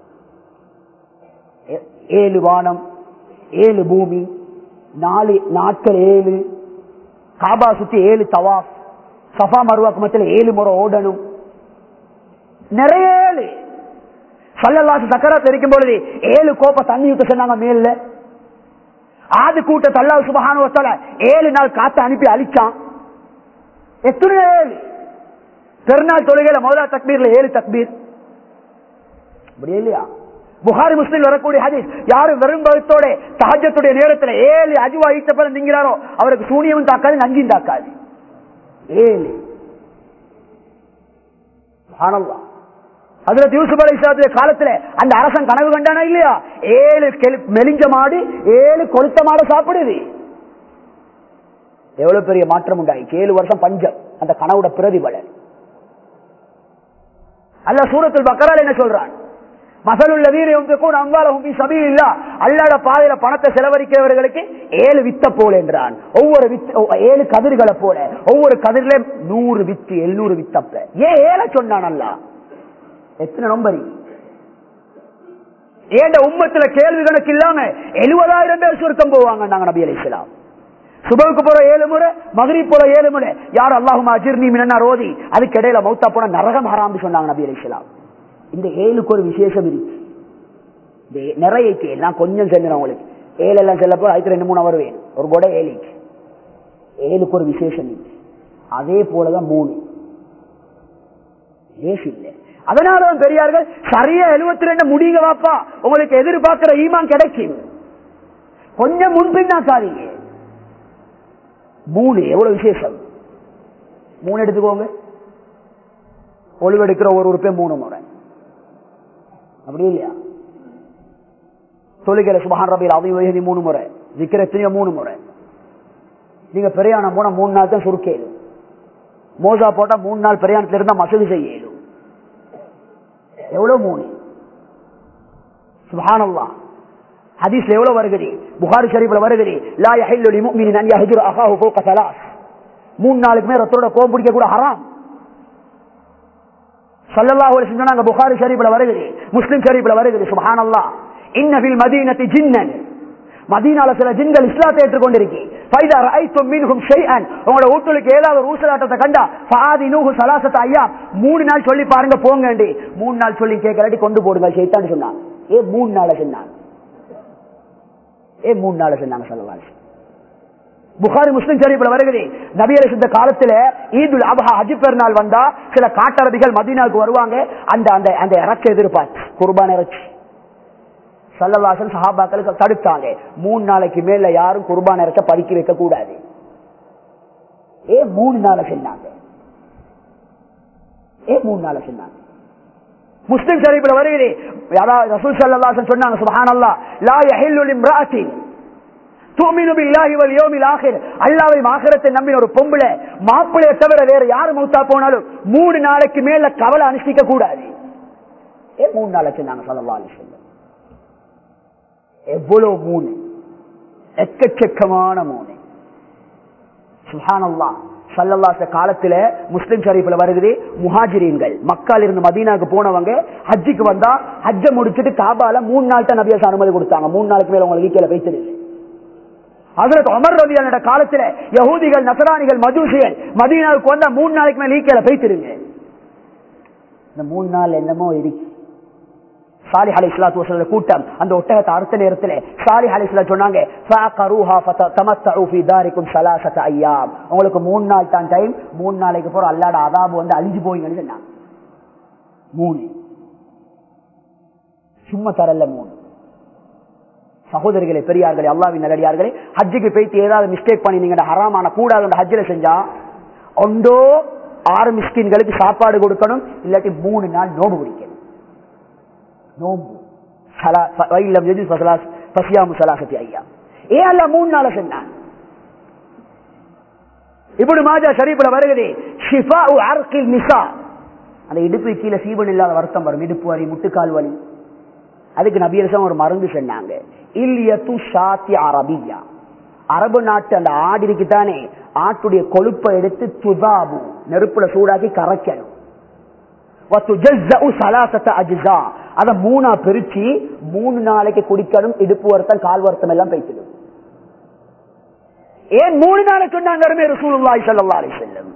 [SPEAKER 1] ஏ- ஏழு வானம் ஏழு பூமி நாலு நாட்கள் ஏழு காபா சுத்தி ஏழு தவாப் சஃபா மருவாக்கு மத்தியில் ஏழு முறை ஓடணும் நிறைய ஏழு சல்லல்லாசு சக்கராத் இருக்கும் பொழுது ஏழு கோப்ப தண்ணி ஊத்த சொன்னாங்க மேல ஆது கூட்டத்தை அல்லாஹ் சுபஹானு வத்தால ஏழு நாள் காத்து அனுப்பி அழிச்சான் எத்தனை ஏழு பெருநாள் தொழுகையில முதலா தக்பீர்ல ஏழு தக்பீர் அப்படி இல்லையா புகாரி முஸ்லிம் வரக்கூடிய ஹதீஸ் யாரு வெறும் பகத்தோட தஹஜத்துடைய நேரத்துல ஏழு அஜுவா ஈட்டப்பட நீங்கிறாரோ அவருக்கு சூனியமும் தாக்காது நஞ்சியும் தாக்காது ஏழு சுப்ஹானல்லாஹ். ஹஜ்ரத் யூசுப் அலைஹிஸ்ஸலாத்துடைய காலத்துல அந்த அரசன் கனவு கண்டானா இல்லையா ஏழு கெளி- மெலிஞ்ச மாடு ஏழு கொளுத்த மாடு சாப்பிடுது எவ்வளவு பெரிய மாற்றம் உண்டாயிடுச்சு ஏழு வருஷம் பஞ்சம் அந்த கனவுட பிரதிபலன் அல்ல சூரத்துல் பக்கரால் என்ன சொல்றான் மசலுள்ள வீரம் அம்பாலி சபி இல்ல அல்லாட பாதையில பணத்தை செலவழிக்கிறவர்களுக்கு ஏழு வித்த போல என்றான் ஒவ்வொரு வித் ஏழு கதிர்களை போல ஒவ்வொரு கதிரில நூறு வித்து எழுநூறு வித்தப்ப ஏன் ஏழை சொன்னான் அல்லா எத்தனை நம்பரி ஏண்ட உம்மத்துல கேள்வி கணக்கு இல்லாம எழுபதாயிரம் பேர் சுருக்கம் போவாங்க நாங்க நபி அலிஸ்லாம் சுபவுக்கு போற ஏழு முறை மகரி போற ஏழு முறை யார் அல்லாஹுமா அஜிர்னி மின்னா ரோதி அதுக்கு இடையில மௌத்தா போன நரகம் ஹராம்னு சொன்னாங்க நபி அலிஸ்லாம் இந்த ஏழுக்கு ஒரு விசேஷம் இருக்கு இந்த ஏ- நிறைய இருக்கு எல்லாம் கொஞ்சம் செஞ்சிடும் உங்களுக்கு ஏழு எல்லாம் செல்லப்போ அதுக்கு ரெண்டு மூணு அவர் வேணும் ஒரு கூட ஏழுக்கு ஏழுக்கு ஒரு விசேஷம் இருக்கு அதே போலதான் மூணு லேஸ் இல்லை அதனாலதான் பெரியார்கள் சரியா எழுபத்தி ரெண்டு முடிங்க வாப்பா உங்களுக்கு எதிர்பார்க்கிற ஈமான் கிடைக்கும் கொஞ்சம் முன்பின்னாக்காதீங்க மூணு எவ்வளவு விசேஷம் மூணு எடுத்துக்கோங்க ஒளிவெடுக்கிற ஒரு உறுப்பே மூணு முறை அப்படி இல்லையா தொழுகையில சுபஹான் ரபியில் அவை மூணு முறை விக்கிர எத்தனையோ மூணு முறை நீங்க பிரயாணம் போனா மூணு நாள் தான் சுருக்க இயலும் மோசா போட்டா மூணு நாள் பிரயாணத்துல இருந்தா மசூதி செய்ய இயலும் எவ்வளவு மூணு சுபஹானல்லாஹ் ஹதீஸ்ல எவ்வளவு வருகிறது புகாரி ஷரீஃப்ல வருகிறது லா யஹில்லு லிமுஃமினின் அன் யஹ்ஜுர அஹாஹு ஃபௌக ஸலாஸ் மூணு நாளுக்கு மேல ரத்தோட கோபம் பிடிக்க கூட ஹராம் ஸல்லல்லாஹு அலைஹி வஸல்லம் புகாரி ஷரீஃப்ல வருகிறது முஸ்லிம் ஷரீஃப்ல வருகிறது சுப்ஹானல்லாஹ் இன்ன ஃபில் மதீனத்தி ஜின்னன் மதீனால சில ஜின்கள் இஸ்லாத்தை ஏற்றுக்கொண்டிருக்கு ஃபைதா ரஐத்தும் மின்ஹும் ஷைஅன் உங்களோட வீட்டுக்கு ஏதாவது ஒரு ஊசலாட்டத்தை கண்டா ஃபாதினுஹு ஸலாசத அய்யாம் மூணு நாள் சொல்லி பாருங்க போங்கண்டி மூணு நாள் சொல்லி கேட்கலாட்டி கொண்டு போடுங்க ஷைத்தான் சொன்னான் ஏ மூணு நாள் சொன்னான் ஏ மூணு நாள் சொன்னாங்க சொல்லலாம் புகாரி முஸ்லிம் ஷரீஃப்ல வருகிறது நபியரை இந்த காலத்துல ஈதுல் அபஹா ஹஜ் பெருநாள் வந்தா சில காட்டரபிகள் மதீனாவுக்கு வருவாங்க அந்த அந்த அந்த இறக்க எதிர்பார்த்து குர்பான் இறைச்சி சல்லவாசன் சஹாபாக்களுக்கு தடுத்தாங்க மூணு நாளைக்கு மேல யாரும் குர்பான் இறக்க பறிக்க வைக்க கூடாது ஏ மூணு நாளை சொன்னாங்க ஏ மூணு நாளை சொன்னாங்க முஸ்லிம் ஷரீஃப்ல வருகிறது யாராவது ரசூல் ஸல்லல்லாஹு சொன்னாங்க சுப்ஹானல்லாஹ் லா யஹில்லு லிம்ராஅத்தின் துமினு பில்லாஹி வல் யௌமில் ஆகிர் அல்லாஹ்வை ஆகிரத்தை நம்பின ஒரு பொம்பளை மாப்பிளைய தவிர வேற யாரு மௌத்தா போனாலும் மூணு நாளைக்கு மேல கவலை அனுஷ்டிக்க கூடாது ஏ மூணு நாளைக்கு சொன்னாங்க ஸல்லல்லாஹு அலைஹி வஸல்லம் எவ்வளவு மூணு எக்கச்சக்கமான மூணு சுஹானல்லா சல்லல்லாச காலத்துல முஸ்லிம் ஷரீஃப்ல வருகிறது முஹாஜிரீன்கள் மக்கால் இருந்து மதீனாக்கு போனவங்க ஹஜ்ஜுக்கு வந்தா ஹஜ்ஜ முடிச்சிட்டு காபால மூணு நாள் தான் நபியாச அனுமதி கொடுத்தாங்க மூணு நாளுக்கு மேல உங்களுக்கு கீழே வைத்திருது அதற்கு அமர் ரவியான காலத்துல யகூதிகள் நசராணிகள் மஜூசிகள் மதீனாவுக்கு வந்தா மூணு நாளைக்கு மேல ஈக்கல வைத்திருங்க இந்த மூணு நாள் என்னமோ இருக்கு சாலிஹ் அலி இஸ்லாத்து வசல்ல கூட்டம் அந்த ஒட்டகத்தை அறுத்த நேரத்தில் சாலிஹ் அலி இஸ்லா சொன்னாங்க "ஃபஅகரூஹா ஃபதமத்தஉ ஃபீ தாரிக்கும் ஸலாஸத அய்யாம்." உங்களுக்கு மூணு நாள் தான் டைம் மூணு நாளைக்கு போற அல்லாட அதாபு வந்து அழிஞ்சு போவீங்கன்னு சொன்னாங்க மூணு சும்மா தரல மூணு சகோதரிகளே பெரியார்களே அல்லாவின் நல்லடியார்களே ஹஜ்ஜுக்கு போயிட்டு ஏதாவது மிஸ்டேக் பண்ணினீங்க ஹராமான கூடாது ஹஜ்ஜில் செஞ்சா ஒன்றோ ஆறு மிஸ்கின்களுக்கு சாப்பாடு கொடுக்கணும் இல்லாட்டி மூணு நாள் நோம்பு பிடிக்கணும் நோம்பு சலா- ஃப- வயில்லம் எது ஃபசலாஸ்- ஃபசியாமு சலாசத்தி ஐயா ஏன் அல்ல மூணு நாள சொன்னான் இப்படி மாஜா ஷரீஃப்ல வருகிறது ஷிஃபா அர்கில் நிசா அந்த இடுப்பு கீழே சீவன் இல்லாத வருத்தம் வரும் இடுப்பு வலி முட்டுக்கால் வலி அதுக்கு நபியரசம் ஒரு மருந்து சொன்னாங்க இல்லியத்து ஷாத்தி அரபியா அரபு நாட்டு அந்த ஆடிக்கு தானே ஆட்டுடைய கொழுப்பை எடுத்து துதாபு நெருப்புல சூடாக்கி கரைக்கணும் வத்துஜஸ்ஸஉ ஸலாஸத அஜ்ஸா. அத மூணா பிரிச்சு மூணு நாளைக்கு குடிக்கணும் இடுப்பு வருத்தம் கால் வருத்தம் எல்லாம் பேசிடும் ஏன் மூணு நாளைக்கு சொன்னாங்க அருமை ரசூலுல்லாஹி ஸல்லல்லாஹு அலைஹி வஸல்லம்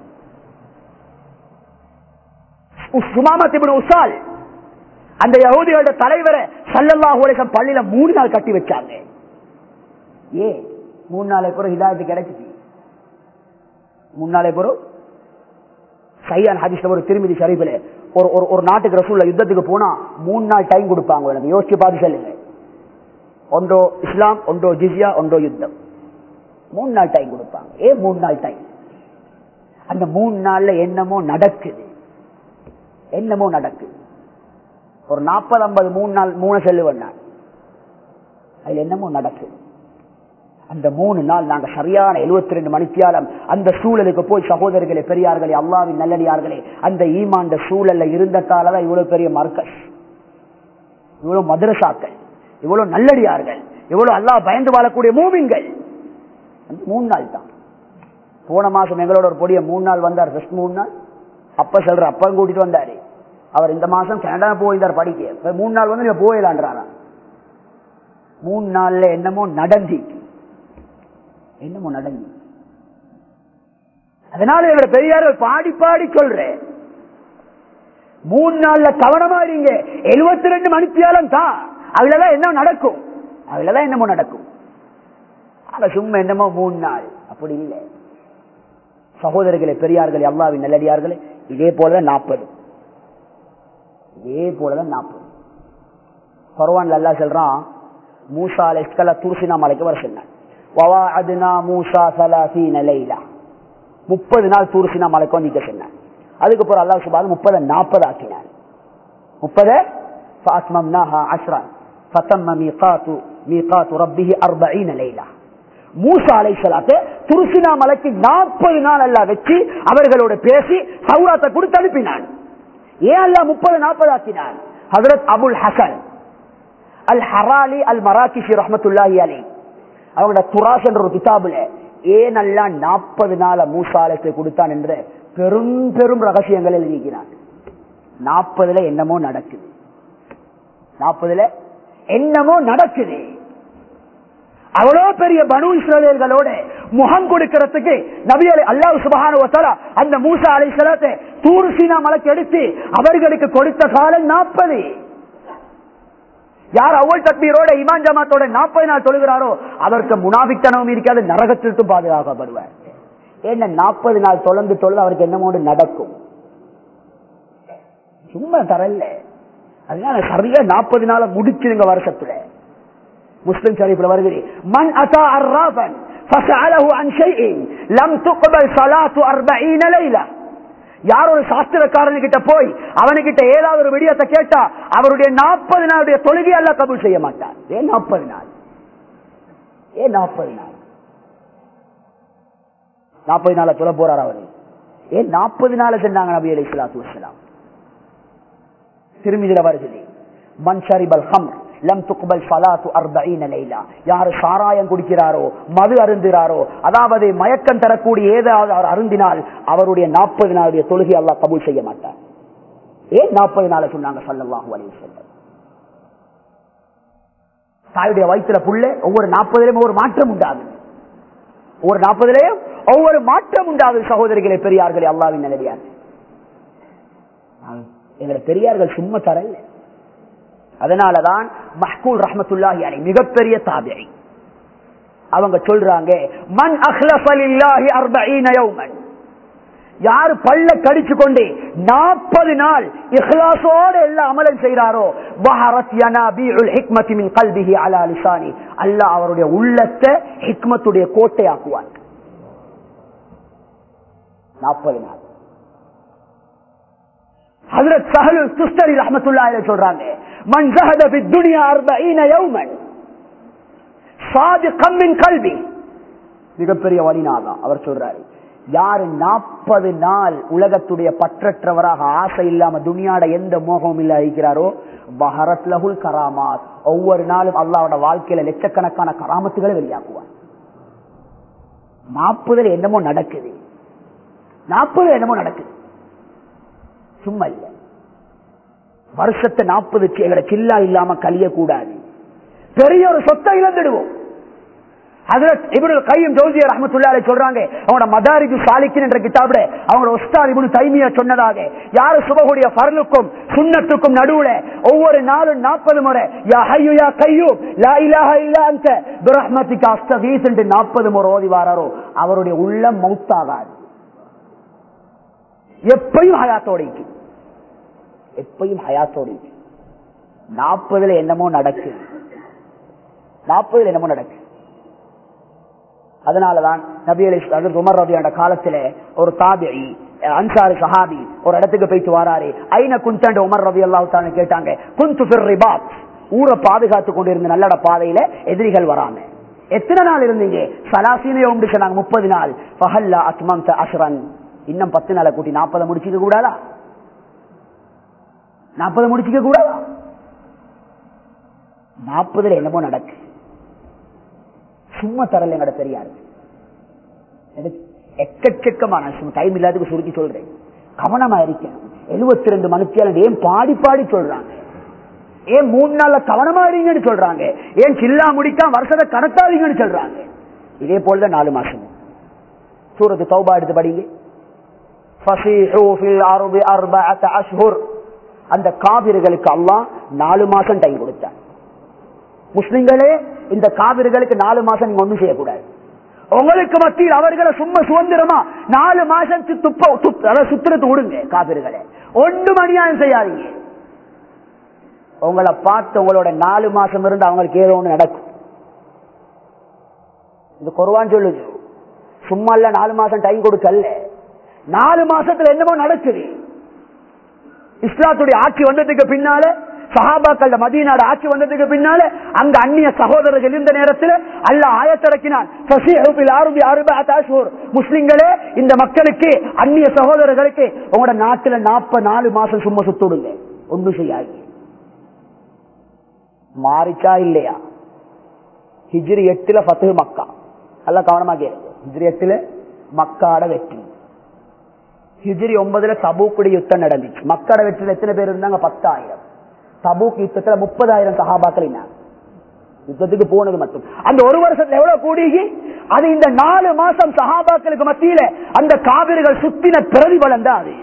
[SPEAKER 1] சுமாமத் இப்னு உசால் அந்த யஹூதியோட தலைவரை ஸல்லல்லாஹு அலைஹி வஸல்லம் பள்ளியில மூணு நாள் கட்டி வச்சாங்க ஏ மூணு நாளை பிறகு ஹிதாயத்து கிடைச்சிச்சு மூணு நாளை பிறகு சையான் ஹதீஸ்ல ஒரு திருமதி ஷரீஃபில் ஒரு ஒரு ஒரு நாட்டுக்கு ரசூல்ல யுத்தத்துக்கு போனா மூணு நாள் டைம் கொடுப்பாங்க எனக்கு யோசிச்சு பார்த்து சொல்லுங்க ஒன்றோ இஸ்லாம் ஒன்றோ ஜிஸ்யா ஒன்றோ யுத்தம் மூணு நாள் டைம் கொடுப்பாங்க ஏன் மூணு நாள் டைம் அந்த மூணு நாள்ல என்னமோ நடக்குது என்னமோ நடக்குது ஒரு நாற்பது ஐம்பது மூணு நாள் மூணு செல்லுவேன் நான் அதுல என்னமோ நடக்குது அந்த மூணு நாள் நாங்க சரியான 72 ரெண்டு மணித்தியாலம் அந்த சூழலுக்கு போய் சகோதரர்களே பெரியார்களே அல்லாவின் நல்லடியார்களே அந்த ஈமாண்ட சூழல்ல இருந்ததாலதான் இவ்வளவு பெரிய மர்க்கஸ் இவ்வளவு மதரசாக்கள் இவ்வளவு நல்லடியார்கள் இவ்வளவு அல்லாஹ் பயந்து வாழக்கூடிய மூவிங்கள் அந்த மூணு நாள் தான் போன மாசம் எங்களோட ஒரு பொடிய மூணு நாள் வந்தார் ஃபர்ஸ்ட் மூணு நாள் அப்ப சொல்ற அப்பா கூட்டிட்டு வந்தாரு அவர் இந்த மாசம் கனடா போயிருந்தார் படிக்க இப்ப மூணு நாள் வந்து நீங்க போயிடலான்றாரா மூணு நாள்ல என்னமோ நடந்தி என்னமோ நடந்து அதனால எங்க பெரியார்கள் பாடி பாடி சொல்றேன் மூணு நாள்ல கவனமா இருங்க எழுபத்தி ரெண்டு மணித்தியாலம் தான் அதுலதான் என்ன நடக்கும் அதுலதான் என்னமோ நடக்கும் ஆனா சும்மா என்னமோ மூணு நாள் அப்படி இல்லை சகோதரர்களே பெரியார்களே அல்லாவின் நல்லடியார்களே இதே போலதான் நாற்பது இதே போலதான் நாற்பது பரவான் அல்லா சொல்றான் மூசா அலைஸ்கல துர்சினா மலைக்கு வர சொன்னான் வவாஅதுனா மூசா சலாசீன லைலா முப்பது நாள் தூர்சினா மலைக்கு வந்து சொன்னான் அதுக்கப்புறம் அல்லாஹ் சுபான் முப்பதை நாற்பது ஆக்கினான் முப்பது فأتممناها عشرا فتم ميقات ميقات ربه أربعين ليلة மூசா அலை சலாத்தை துருசினா மலைக்கு நாற்பது நாள் அல்லா வச்சு அவர்களோட பேசி சௌராத்தை கொடுத்து அனுப்பினான் ஏன் அல்லா முப்பது நாற்பது ஆக்கினான் ஹசரத் அபுல் ஹசன் அல் ஹராலி அல் மராக்கிஷி ரஹமத்துல்லாஹி அலி அவங்களோட துராஸ் என்ற ஒரு கிதாபுல ஏன் அல்லா நாற்பது நாள மூசாலத்தை கொடுத்தான் என்ற பெரும் பெரும் ரகசியங்கள் எழுதிக்கிறான் நாற்பதுல என்னமோ நடக்குது நாற்பதுல என்னமோ நடக்குது அவ்வளவு பெரிய பனு இஸ்ரவேல்களோட முகம் கொடுக்கிறதுக்கு நபியலை அல்லாஹ் சுபகான அந்த மூசா அலை சலாத்தை தூர்சீனா மலைக்கு எடுத்து அவர்களுக்கு கொடுத்த காலம் நாற்பது யார் அவ்வள் தக்பீரோட இமான் ஜமாத்தோட நாற்பது நாள் தொழுகிறாரோ அவருக்கு முனாபித்தனமும் இருக்காது நரகத்திற்கும் பாதுகாக்கப்படுவார் என்ன நாற்பது நாள் தொலைந்து தொழுது அவருக்கு என்னமோடு நடக்கும் சும்மா தரல அதனால சரியா நாற்பது நாள முடிச்சிருங்க வருஷத்துல முஸ்லிம் ஷரீஃப்ல வருகிறது மன் அத்தா அர்ராபன் فسأله عن شيء لم تقبل صلاة أربعين ليلة யார் ஒரு சாஸ்திரக்காரன் கிட்ட போய் அவனுக்கிட்ட ஏதாவது ஒரு விடியத்தை கேட்டா அவருடைய நாற்பது நாளுடைய தொழுகை அல்ல கபூல் செய்ய மாட்டார் ஏன் நாற்பது நாள் ஏன் நாற்பது நாள் நாற்பது நாள சொல்ல போறார் அவரு ஏன் நாற்பது நாள் சென்றாங்க நபி அலி சலாத்து வலாம் திரும்பிதில வருகிறது மன்ஷரிபல் ஹம் லம் துக்பல் சலாத்து அர்பீன லைலா யாரு சாராயம் குடிக்கிறாரோ மது அருந்துகிறாரோ அதாவது மயக்கம் தரக்கூடிய ஏதாவது அவர் அருந்தினால் அவருடைய நாற்பது நாளுடைய தொழுகை அல்லாஹ் கபூல் செய்ய மாட்டார் ஏன் நாற்பது நாளை சொன்னாங்க சல்லல்லாஹு அலைஹி வஸல்லம் தாயுடைய வயிற்றுல புள்ள ஒவ்வொரு நாற்பதுலயும் ஒவ்வொரு மாற்றம் உண்டாகுது ஒவ்வொரு நாற்பதுலயும் ஒவ்வொரு மாற்றம் உண்டாகுது சகோதரிகளே பெரியார்களே அல்லாவின் நிலையார் எங்களை பெரியார்கள் சும்மா தரல அதனாலதான் மஹ்கூல் ரஹமத்துல்லாஹி அலை மிகப்பெரிய தாபியை அவங்க சொல்றாங்க மன் அஹ்லஃபலில்லாஹி அர்பஈன யௌமன் யாரு பல்ல கடிச்சு கொண்டு நாற்பது நாள் இஹ்லாசோட எல்லாம் அமலம் செய்கிறாரோ பஹரத் யனாபிஉல் ஹிக்மதி மின் கல்பிஹி அலா லிசானி அல்லாஹ் அவருடைய உள்ளத்தை ஹிக்மத்துடைய கோட்டையாக்குவான் நாற்பது நாள் ஹஜரத் சஹலு சுஸ்தரி ரஹமத்துல்லாஹி சொல்றாங்க மன் ஜஹத ஃபி துன்யா 40 யௌமன் சாதிகம் மின் கல்வி மிகப்பெரிய வழினாதான் அவர் சொல்றாரு யாரு நாற்பது நாள் உலகத்துடைய பற்றற்றவராக ஆசை இல்லாம துனியாட எந்த மோகமும் இல்ல இருக்கிறாரோ பஹரத் லகுல் கராமாத் ஒவ்வொரு நாளும் அல்லாவோட வாழ்க்கையில லட்சக்கணக்கான கராமத்துகளை வெளியாக்குவார் நாற்பதுல என்னமோ நடக்குது நாற்பது என்னமோ நடக்குது சும்மா இல்ல வருஷத்தை நாற்பது எங்களை கில்லா இல்லாம கழியக்கூடாது பெரிய ஒரு சொத்தை இழந்துடுவோம் கையும் ஜோசிய ரஹமத்துல்லாலே சொல்றாங்க அவங்களோட மதாரிக்கு சாலிக்கின் என்ற கிட்டாபிட அவங்களோட உஸ்தாத் இபுனு தைமியா சொன்னதாக யாரு சுபகுடைய பரலுக்கும் சுண்ணத்துக்கும் நடுவுல ஒவ்வொரு நாளும் நாற்பது முறை யா ஹையு யா கையும் லா இலாஹ இல்லா அந்த பிரஹ்மத்திக்கு அஸ்தகீஸ் என்று நாற்பது முறை ஓதி வாராரோ அவருடைய உள்ளம் மௌத்தாகாது எப்பையும் ஹயாத்தோட எப்பையும் ஹயாத்தோட நாற்பதுல என்னமோ நடக்கு நாற்பதுல என்னமோ நடக்கு அதனாலதான் நபி அலி உமர் ரபியோட காலத்துல ஒரு தாபிரி அன்சாரி சஹாபி ஒரு இடத்துக்கு போயிட்டு வராரு ஐன குந்தாண்ட உமர் ரபி அல்லாஹான்னு கேட்டாங்க குந்து ரிபாத் ஊரை பாதுகாத்து கொண்டிருந்த நல்லட பாதையில எதிரிகள் வராம எத்தனை நாள் இருந்தீங்க சலாசீன உண்டு சொன்னாங்க முப்பது நாள் பஹல்லா அத்மம் அஷ்ரன் இன்னும் பத்து நாளை கூட்டி நாற்பதை முடிச்சுக்க கூடாதா நாற்பதை முடிச்சுக்க கூடாதா நாற்பதுல என்னமோ நடக்கு சும்மா தரல எங்கட பெரியாரு எக்கச்சக்கமான டைம் இல்லாததுக்கு சுருக்கி சொல்றேன் கவனமா இருக்கணும் எழுபத்தி ரெண்டு மனுஷியால் ஏன் பாடி பாடி சொல்றாங்க ஏன் மூணு நாள்ல கவனமா இருங்கன்னு சொல்றாங்க ஏன் சில்லா முடிக்கா வருஷத்தை கடத்தாதீங்கன்னு சொல்றாங்க இதே போலதான் நாலு மாசம் சூரத்து தௌபா எடுத்து படிங்க فَصِيحُوا فِي الْأَرْضِ أَرْبَعَةَ أَشْهُرٍ அந்த காவிர்களுக்கு அல்லாஹ் நாலு மாசம் டைம் கொடுத்தார் முஸ்லிம்களே இந்த காவிர்களுக்கு நாலு மாசம் நீங்க ஒண்ணும் செய்யக்கூடாது உங்களுக்கு மத்தியில் அவர்களை சும்மா சுதந்திரமா நாலு மாசம் சி- துப்ப துப்- அதாவது சுத்திரத்து விடுங்க காவிர்களே ஒன்றும் அநியாயம் செய்யாதீங்க உங்களை பார்த்து உங்களோட நாலு மாசம் இருந்து அவங்களுக்கு ஏதோ ஒண்ணு நடக்கும் இது குருவான் சொல்லுது சும்மா இல்ல நாலு மாசம் டைம் கொடுக்கல நாலு மாசத்துல என்னமோ நடக்குது இஸ்லாத்துடைய ஆட்சி வந்ததுக்கு பின்னால சஹாபாக்கள் மதீனாட ஆட்சி வந்ததுக்கு பின்னால அங்க அந்நிய சகோதரர்கள் இருந்த நேரத்தில் அல்ல ஆயத்திறக்கினான் ஃபஸீஹு ஃபில் அர்தி அர்பஅத அஷ்ஹுர். முஸ்லிம்களே இந்த மக்களுக்கு அந்நிய சகோதரர்களுக்கு உங்களோட நாட்டுல நாற்பது நாலு மாசம் சும்மா சுத்துடுங்க ஒன்றும் செய்யாதீங்க மாறிச்சா இல்லையா ஹிஜ்ரி எட்டுல ஃபத்து மக்கா நல்லா கவனமா கேளுங்க ஹிஜ்ரி எட்டுல மக்காட வெற்றி ஹிஜ்ரி ஒன்பதுல தபூக்குடைய யுத்தம் நடந்துச்சு மக்காட வெற்றில எத்தனை பேர் இருந்தாங்க பத்தாயிரம் தபூக் யுத்தத்துல முப்பதாயிரம் சகாபாக்கள் இருந்தாங்க யுத்தத்துக்கு போனது மட்டும் அந்த ஒரு வருஷத்துல எவ்வளவு கூடிகி அது இந்த நாலு மாசம் சகாபாக்களுக்கு மத்தியில அந்த காவிரிகள் சுத்தின பிரதிபலன் தான் அது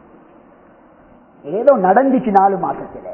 [SPEAKER 1] ஏதோ நடந்துச்சு நாலு மாசத்துல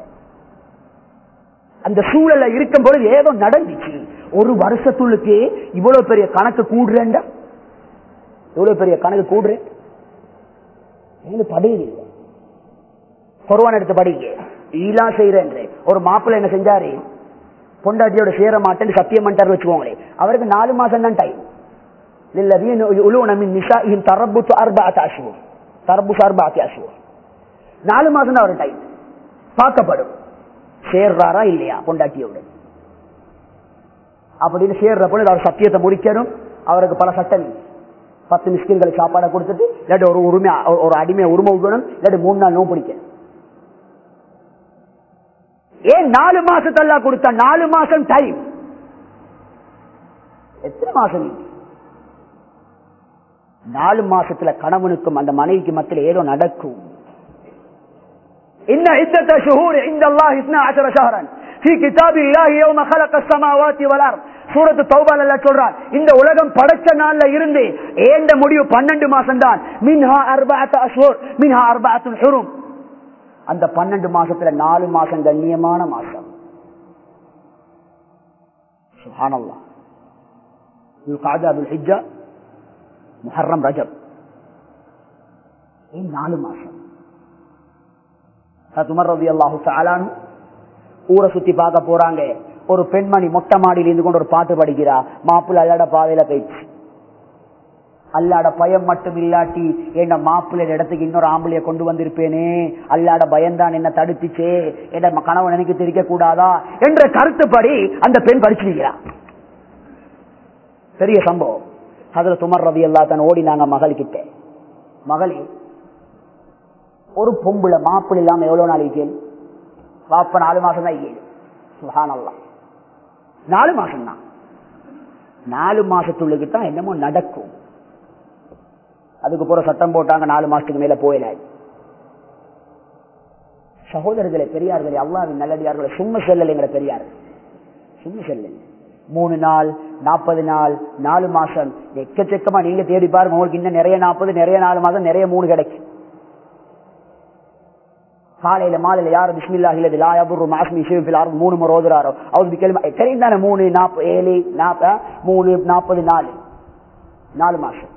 [SPEAKER 1] அந்த சூழல்ல இருக்கும் பொழுது ஏதோ நடந்துச்சு ஒரு வருஷத்துள்ளுக்கு இவ்வளவு பெரிய கணக்கு கூடுறேன்டா இவ்வளவு பெரிய கணக்கு கூடுறேன் படியுது குருவான் எடுத்து படிங்க ஈலா செய்யறேன் ஒரு மாப்பிள்ளை என்ன செஞ்சாரு பொண்டாட்டியோட சேர மாட்டேன்னு சத்தியம் பண்ணிட்டாரு வச்சுக்கோங்களே அவருக்கு நாலு மாசம் தான் டைம் للذين يؤلون من نسائهم تربص أربعة أشهر تربص أربعة أشهر நாலு மாசம் தான் அவர் டைம் பார்க்கப்படும் சேர்றாரா இல்லையா பொண்டாட்டியோட அப்படின்னு சேர்ற பொழுது அவர் சத்தியத்தை முடிக்கணும் அவருக்கு பல சட்டம் இருக்கு. பத்து மிஸ்கின்களுக்கு சாப்பாடை கொடுத்துட்டு இல்லாட்டி ஒரு உரிமை ஒரு அடிமையை உரிமை விடணும் இல்லாட்டி மூணு நாள் நோ பிடிக்கணும் ஏன் நாலு மாசத்தெல்லாம் கொடுத்தா நாலு மாசம் டைம் எத்தனை மாசம் இது? நாலு மாசத்துல கணவனுக்கும் அந்த மனைவிக்கு மத்தியில் ஏதோ நடக்கும் إن عدة شهور عند الله 12 شهرا في كتاب الله يوم خلق السماوات والأرض சூரத்து தௌபால் அல்ல சொல்றான் இந்த உலகம் படைச்ச நாள்ல இருந்து ஏந்த முடிவு பன்னெண்டு மாசம் தான் மின்ஹா அர்பாத் அஷூர் மின்ஹா அர்பாத்துல் ஹுரும் அந்த பன்னெண்டு மாசத்துல நாலு மாசம் கண்ணியமான மாசம் சுஹானல்லா காஜாபுல் ஹிஜ்ஜா முஹர்ரம் ரஜப் ஏன் நாலு மாசம் உமர் ரவி அல்லாஹு தாலானு ஊரை சுத்தி பார்க்க போறாங்க ஒரு பெண்மணி மொட்டை மாடியில் இருந்து கொண்டு ஒரு பாட்டு படிக்கிறா மாப்பிள்ள அல்லாட பாதையில போயிடுச்சு அல்லாட பயம் மட்டும் இல்லாட்டி என்ன மாப்பிள்ளை இடத்துக்கு இன்னொரு ஆம்பளைய கொண்டு வந்திருப்பேனே அல்லாட பயம்தான் என்ன தடுத்துச்சே என்ன கணவன் எனக்கு தெரிவிக்க கூடாதா என்ற கருத்துப்படி அந்த பெண் படிச்சிருக்கிறா பெரிய சம்பவம் அதுல துமர் ரவி அல்லா தான் ஓடினாங்க மகள் கிட்ட மகளே ஒரு பொம்புல மாப்பிள்ள இல்லாம எவ்வளவு நாள் இருக்கேன் வாப்ப நாலு மாசம் தான் இருக்கேன் சுகானல்லாம் நாலு மாசம் தான் நாலு மாசத்துள்ளுக்கு தான் என்னமோ நடக்கும் அதுக்கு போற சட்டம் போட்டாங்க நாலு மாசத்துக்கு மேல போயிடாது சகோதரர்களே பெரியார்களே அல்லாவின் நல்லடியார்களை சும்மா செல்லலைங்கிற பெரியார்கள் சும்மா செல்லல மூணு நாள் நாற்பது நாள் நாலு மாசம் எக்கச்சக்கமா நீங்க தேடி பாருங்க உங்களுக்கு இன்னும் நிறைய நாற்பது நிறைய நாலு மாசம் நிறைய மூணு கிடைக்கும் காலையில மாலையில யாரும் பிஸ்மில்லா இல்லது லாயபுர் மாஸ்மி ஷிவில் ஆறு மூணு முறை ஓதுறாரோ அவருக்கு கேள்வி தெரியும் தானே மூணு நாற்பது ஏழு நாற்பது மூணு நாற்பது நாலு நாலு மாசம்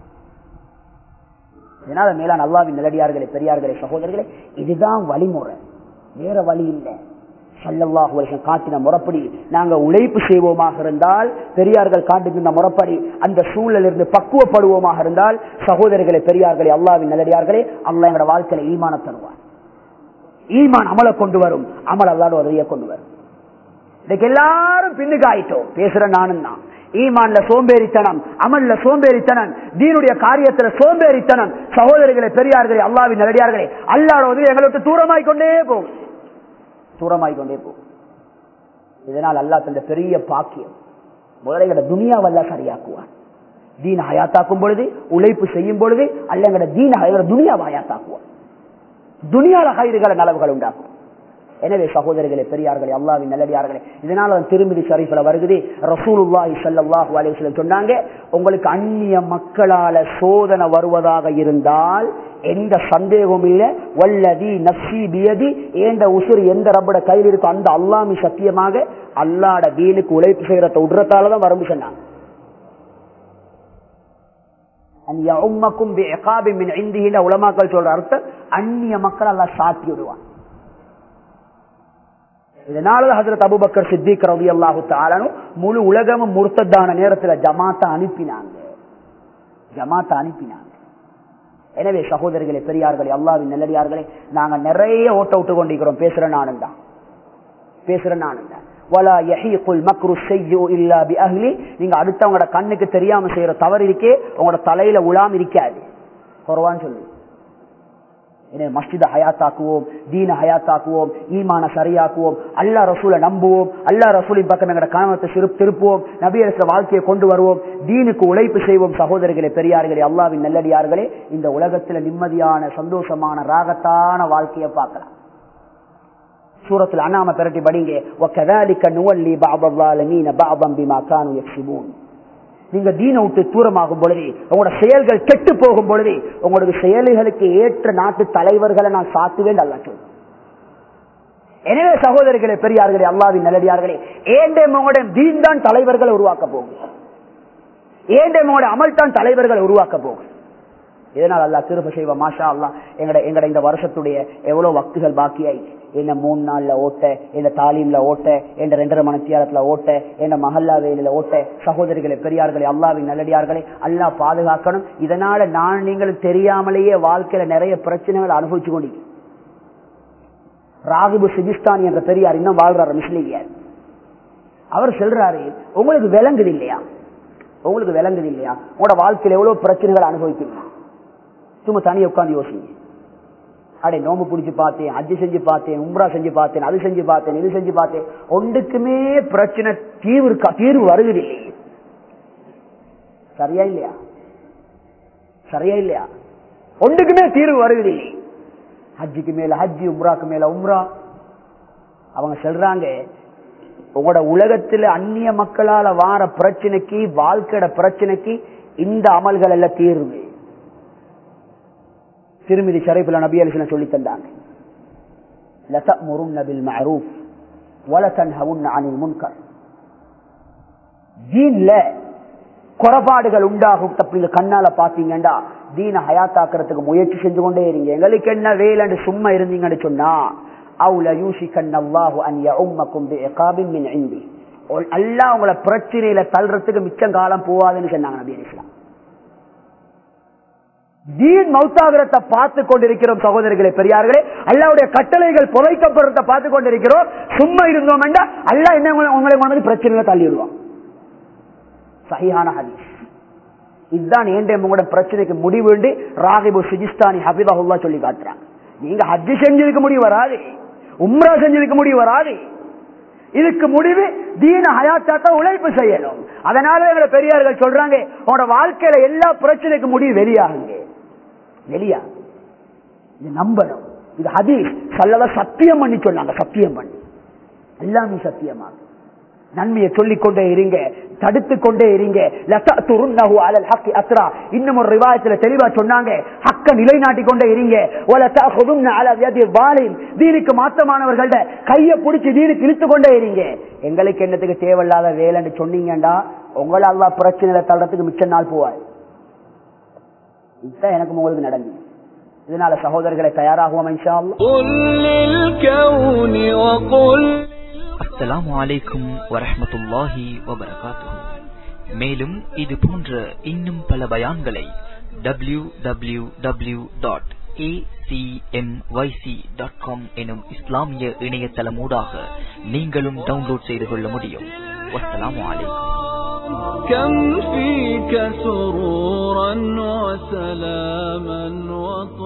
[SPEAKER 1] இதனால மேலான அல்லாவின் நிலடியார்களே பெரியார்களே சகோதரர்களே இதுதான் வழிமுறை வேற வழி இல்லை சல்லல்லாஹு வருஷம் காட்டின முறைப்படி நாங்க உழைப்பு செய்வோமாக இருந்தால் பெரியார்கள் காட்டுகின்ற முறைப்படி அந்த சூழலிருந்து பக்குவப்படுவோமாக இருந்தால் சகோதரர்களே பெரியார்களே அல்லாவின் நல்லடியார்களே அல்லா எங்களோட வாழ்க்கையில ஈமான தருவார் ஈமான் அமலை கொண்டு வரும் அமல் அல்லாட உதவியை கொண்டு வரும் இதுக்கு எல்லாரும் பின்னுக்கு ஆயிட்டோம் பேசுற நானும் தான் ஈமான்ல சோம்பேறித்தனம் அமல்ல சோம்பேறித்தனம் தீனுடைய காரியத்துல சோம்பேறித்தனம் சகோதரிகளை பெரியார்களே அல்லாவின் நல்லடியார்களே அல்லாட உதவி எங்களுக்கு தூரமாய் கொண்டே போகும் தூரமாய் கொண்டே போகும் இதனால் அல்லா தந்த பெரிய பாக்கியம் முதலைகள துனியாவல்ல சரியாக்குவான் தீன ஹயாத்தாக்கும் பொழுது உழைப்பு செய்யும் பொழுது அல்ல எங்கட தீன துனியாவை ஹயாத்தாக்குவான் துனியால கயிறுகளை நலவுகள் உண்டாக்கும் எனவே சகோதரர்களே பெரியார்களே அல்லாவின் நல்லடியார்களே இதனால தான் திருமதி ஷரீஃபில் வருகுது ரசூலுல்லாஹி ஸல்லல்லாஹு அலைஹி வஸல்லம் சொன்னாங்க உங்களுக்கு அந்நிய மக்களால சோதனை வருவதாக இருந்தால் எந்த சந்தேகமும் இல்ல வல்லதி நப்சி பியதி ஏண்ட உசுறு எந்த ரப்பட கையில் இருக்கோ அந்த அல்லாமி சத்தியமாக அல்லாட தீனுக்கு உழைப்பு செய்யறத விடுறதால தான் வரும் சொன்னாங்க உலமாக்கள் சொல்ற அர்த்தம் அந்நிய மக்கள் அல்ல சாத்தி விடுவான் இதனால ஹசரத் அபுபக்கர் சித்திக் ரவி அல்லாஹு தாலனும் முழு உலகமும் முர்த்தத்தான நேரத்தில் ஜமாத்த அனுப்பினாங்க ஜமாத்த அனுப்பினாங்க எனவே சகோதரிகளே பெரியார்களே அல்லாவின் நல்லடியார்களே நாங்க நிறைய ஓட்ட விட்டு கொண்டிருக்கிறோம் பேசுற நானும் தான் பேசுற நானும் தான் நீங்க அடுத்தவங்களோட கண்ணுக்கு தெரியாம செய்யற தவறு இருக்கே உங்களோட தலையில உலாம இருக்காது குறவான்னு சொல்லு எனவே மஸ்ஜித ஹயாத்தாக்குவோம் தீன ஹயாத்தாக்குவோம் ஈமான சரியாக்குவோம் அல்லா ரசூலை நம்புவோம் அல்லா ரசூலின் பக்கம் எங்களோட கணவத்தை சிறு திருப்புவோம் நபியரச வாழ்க்கையை கொண்டு வருவோம் தீனுக்கு உழைப்பு செய்வோம் சகோதரர்களே பெரியார்களே அல்லாவின் நல்லடியார்களே இந்த உலகத்துல நிம்மதியான சந்தோஷமான ராகத்தான வாழ்க்கையை பார்க்கலாம் சூரத்தில் அண்ணாம பெரட்டி படிங்க وَكَذَلِكَ نُوَلِّي بَعْضَ الظَّالِمِينَ بَعْضًا بِمَا كَانُوا يَكْسِبُونَ நீங்க தீன விட்டு தூரமாகும் பொழுது உங்களோட செயல்கள் கெட்டு போகும் பொழுது உங்களுடைய செயல்களுக்கு ஏற்ற நாட்டு தலைவர்களை நான் சாத்துவேன் அல்ல சொல்லுவேன் எனவே சகோதரிகளே பெரியார்களே அல்லாவின் நல்லடியார்களே ஏண்டே உங்களுடைய தீன் தான் தலைவர்களை உருவாக்க போகும் ஏண்டே உங்களுடைய அமல் தான் தலைவர்களை உருவாக்க போகும் இதனால் அல்லா திருப்ப செய்வ மாஷா அல்லா எங்கட எங்கட இந்த வருஷத்துடைய எவ்வளவு வக்துகள் பாக்கியாய் என்ன மூணு நாள்ல ஓட்ட என்ன தாலீம்ல ஓட்ட என்ன ரெண்டரை மணித்தியாலத்துல ஓட்ட என்ன மஹல்லா வேலையில ஓட்ட சகோதரிகளை பெரியார்களே அல்லாவின் நல்லடியார்களே அல்லா பாதுகாக்கணும் இதனால நான் நீங்களும் தெரியாமலேயே வாழ்க்கையில நிறைய பிரச்சனைகளை அனுபவிச்சு கொண்டீங்க ராகிபு சிகிஸ்தான் என்ற பெரியார் இன்னும் வாழ்றாரு முஸ்லீமியார் அவர் சொல்றாரு உங்களுக்கு விளங்குது இல்லையா உங்களுக்கு விளங்குது இல்லையா உங்களோட வாழ்க்கையில எவ்வளவு பிரச்சனைகளை அனுபவிக்கிறீங்க சும்மா தனியை உட்காந்து யோசிங்க அடே நோம்பு பிடிச்சு பார்த்தேன் அஜி செஞ்சு பார்த்தேன் உம்ரா செஞ்சு பார்த்தேன் அது செஞ்சு பார்த்தேன் இது செஞ்சு பார்த்தேன் ஒன்றுக்குமே பிரச்சனை தீர்வு தீர்வு வருகிறது இல்லையே சரியா இல்லையா சரியா இல்லையா ஒன்றுக்குமே தீர்வு வருகிறது இல்லை ஹஜ்ஜிக்கு மேல ஹஜ்ஜி உம்ராக்கு மேல உம்ரா அவங்க சொல்றாங்க உங்களோட உலகத்துல அந்நிய மக்களால வார பிரச்சனைக்கு வாழ்க்கையோட பிரச்சனைக்கு இந்த அமல்கள் எல்லாம் தீர்வு திருமதி ஷரீஃபுல் நபி அலிஸ்ல சொல்லி தந்தாங்க لتأمرن بالمعروف ولتنهون عن المنكر தீன்ல குறைபாடுகள் உண்டாகும் தப்பு கண்ணால பாத்தீங்கடா தீன ஹயாத்தாக்குறதுக்கு முயற்சி செஞ்சு கொண்டே இருங்க எங்களுக்கு என்ன வேலைன்னு சும்மா இருந்தீங்கன்னு சொன்னா அவுல யூசிகன் அல்லாஹு அன் யஉம்மக்கும் பிஇகாபின் மின் இந்தி அல்லாஹ் உங்களை பிரச்சனையில தள்ளுறதுக்கு மிச்சம் காலம் போவாதுன்னு சொன்னாங்க நபி அலிஸ்லாம் தீன் மௌத்தாகிறத பார்த்து கொண்டிருக்கிறோம் சகோதரிகளே பெரியார்களே அல்லாவுடைய கட்டளைகள் புதைக்கப்படுறத பார்த்து கொண்டிருக்கிறோம் சும்மா இருந்தோம் அல்லா என்ன உங்களை கொண்டு பிரச்சனைகளை தள்ளிடுவான் சஹிஹான ஹதீஸ் இதுதான் ஏண்டே உங்களோட பிரச்சனைக்கு முடிவு ராகிபு சிஜிஸ்தானி ஹபிபாஹுல்லா சொல்லி காட்டுறாங்க நீங்க ஹஜ்ஜி செஞ்சதுக்கு முடிவு வராது உம்ரா செஞ்சதுக்கு முடிவு வராது இதுக்கு முடிவு தீன ஹயாத்தாக்க உழைப்பு செய்யணும் அதனால எங்களை பெரியார்கள் சொல்றாங்க உங்களோட வாழ்க்கையில எல்லா பிரச்சனைக்கு முடிவு வெளியாகுங்க வெளியா இது நம்பணும் இது ஹதீஸ் சொல்லவ சத்தியம் பண்ணி சொன்னாங்க சத்தியம் பண்ணி எல்லாமே சத்தியமாக நன்மையை சொல்லிக் கொண்டே இருங்க தடுத்து கொண்டே இருங்க இன்னும் ஒரு ரிவாயத்துல தெளிவா சொன்னாங்க ஹக்க நிலைநாட்டி கொண்டே இருங்க தீனுக்கு மாற்றமானவர்கள்ட கைய பிடிச்சி தீனுக்கு இழுத்து கொண்டே இருங்க எங்களுக்கு என்னத்துக்கு தேவையில்லாத வேலைன்னு சொன்னீங்கடா உங்களால பிரச்சனையில தள்ளுறதுக்கு மிச்ச நாள் போவார் இதுதான் எனக்கு உங்களுக்கு நடந்தது இதனால சகோதரர்களை தயாராகுவோம் இன்ஷா
[SPEAKER 2] அஸ்ஸலாமு அலைக்கும் வரஹமத்துல்லாஹி வபரகாத்துஹு மேலும் இது போன்ற இன்னும் பல பயான்களை W W W dot acmyc.com எனும் இஸ்லாமிய இணையதளமூடாக நீங்களும் டவுன்லோட் செய்து கொள்ள முடியும் வஸ்ஸலாமு அலைக்கும்
[SPEAKER 3] كم فيك سرورا وسلاما وطهورا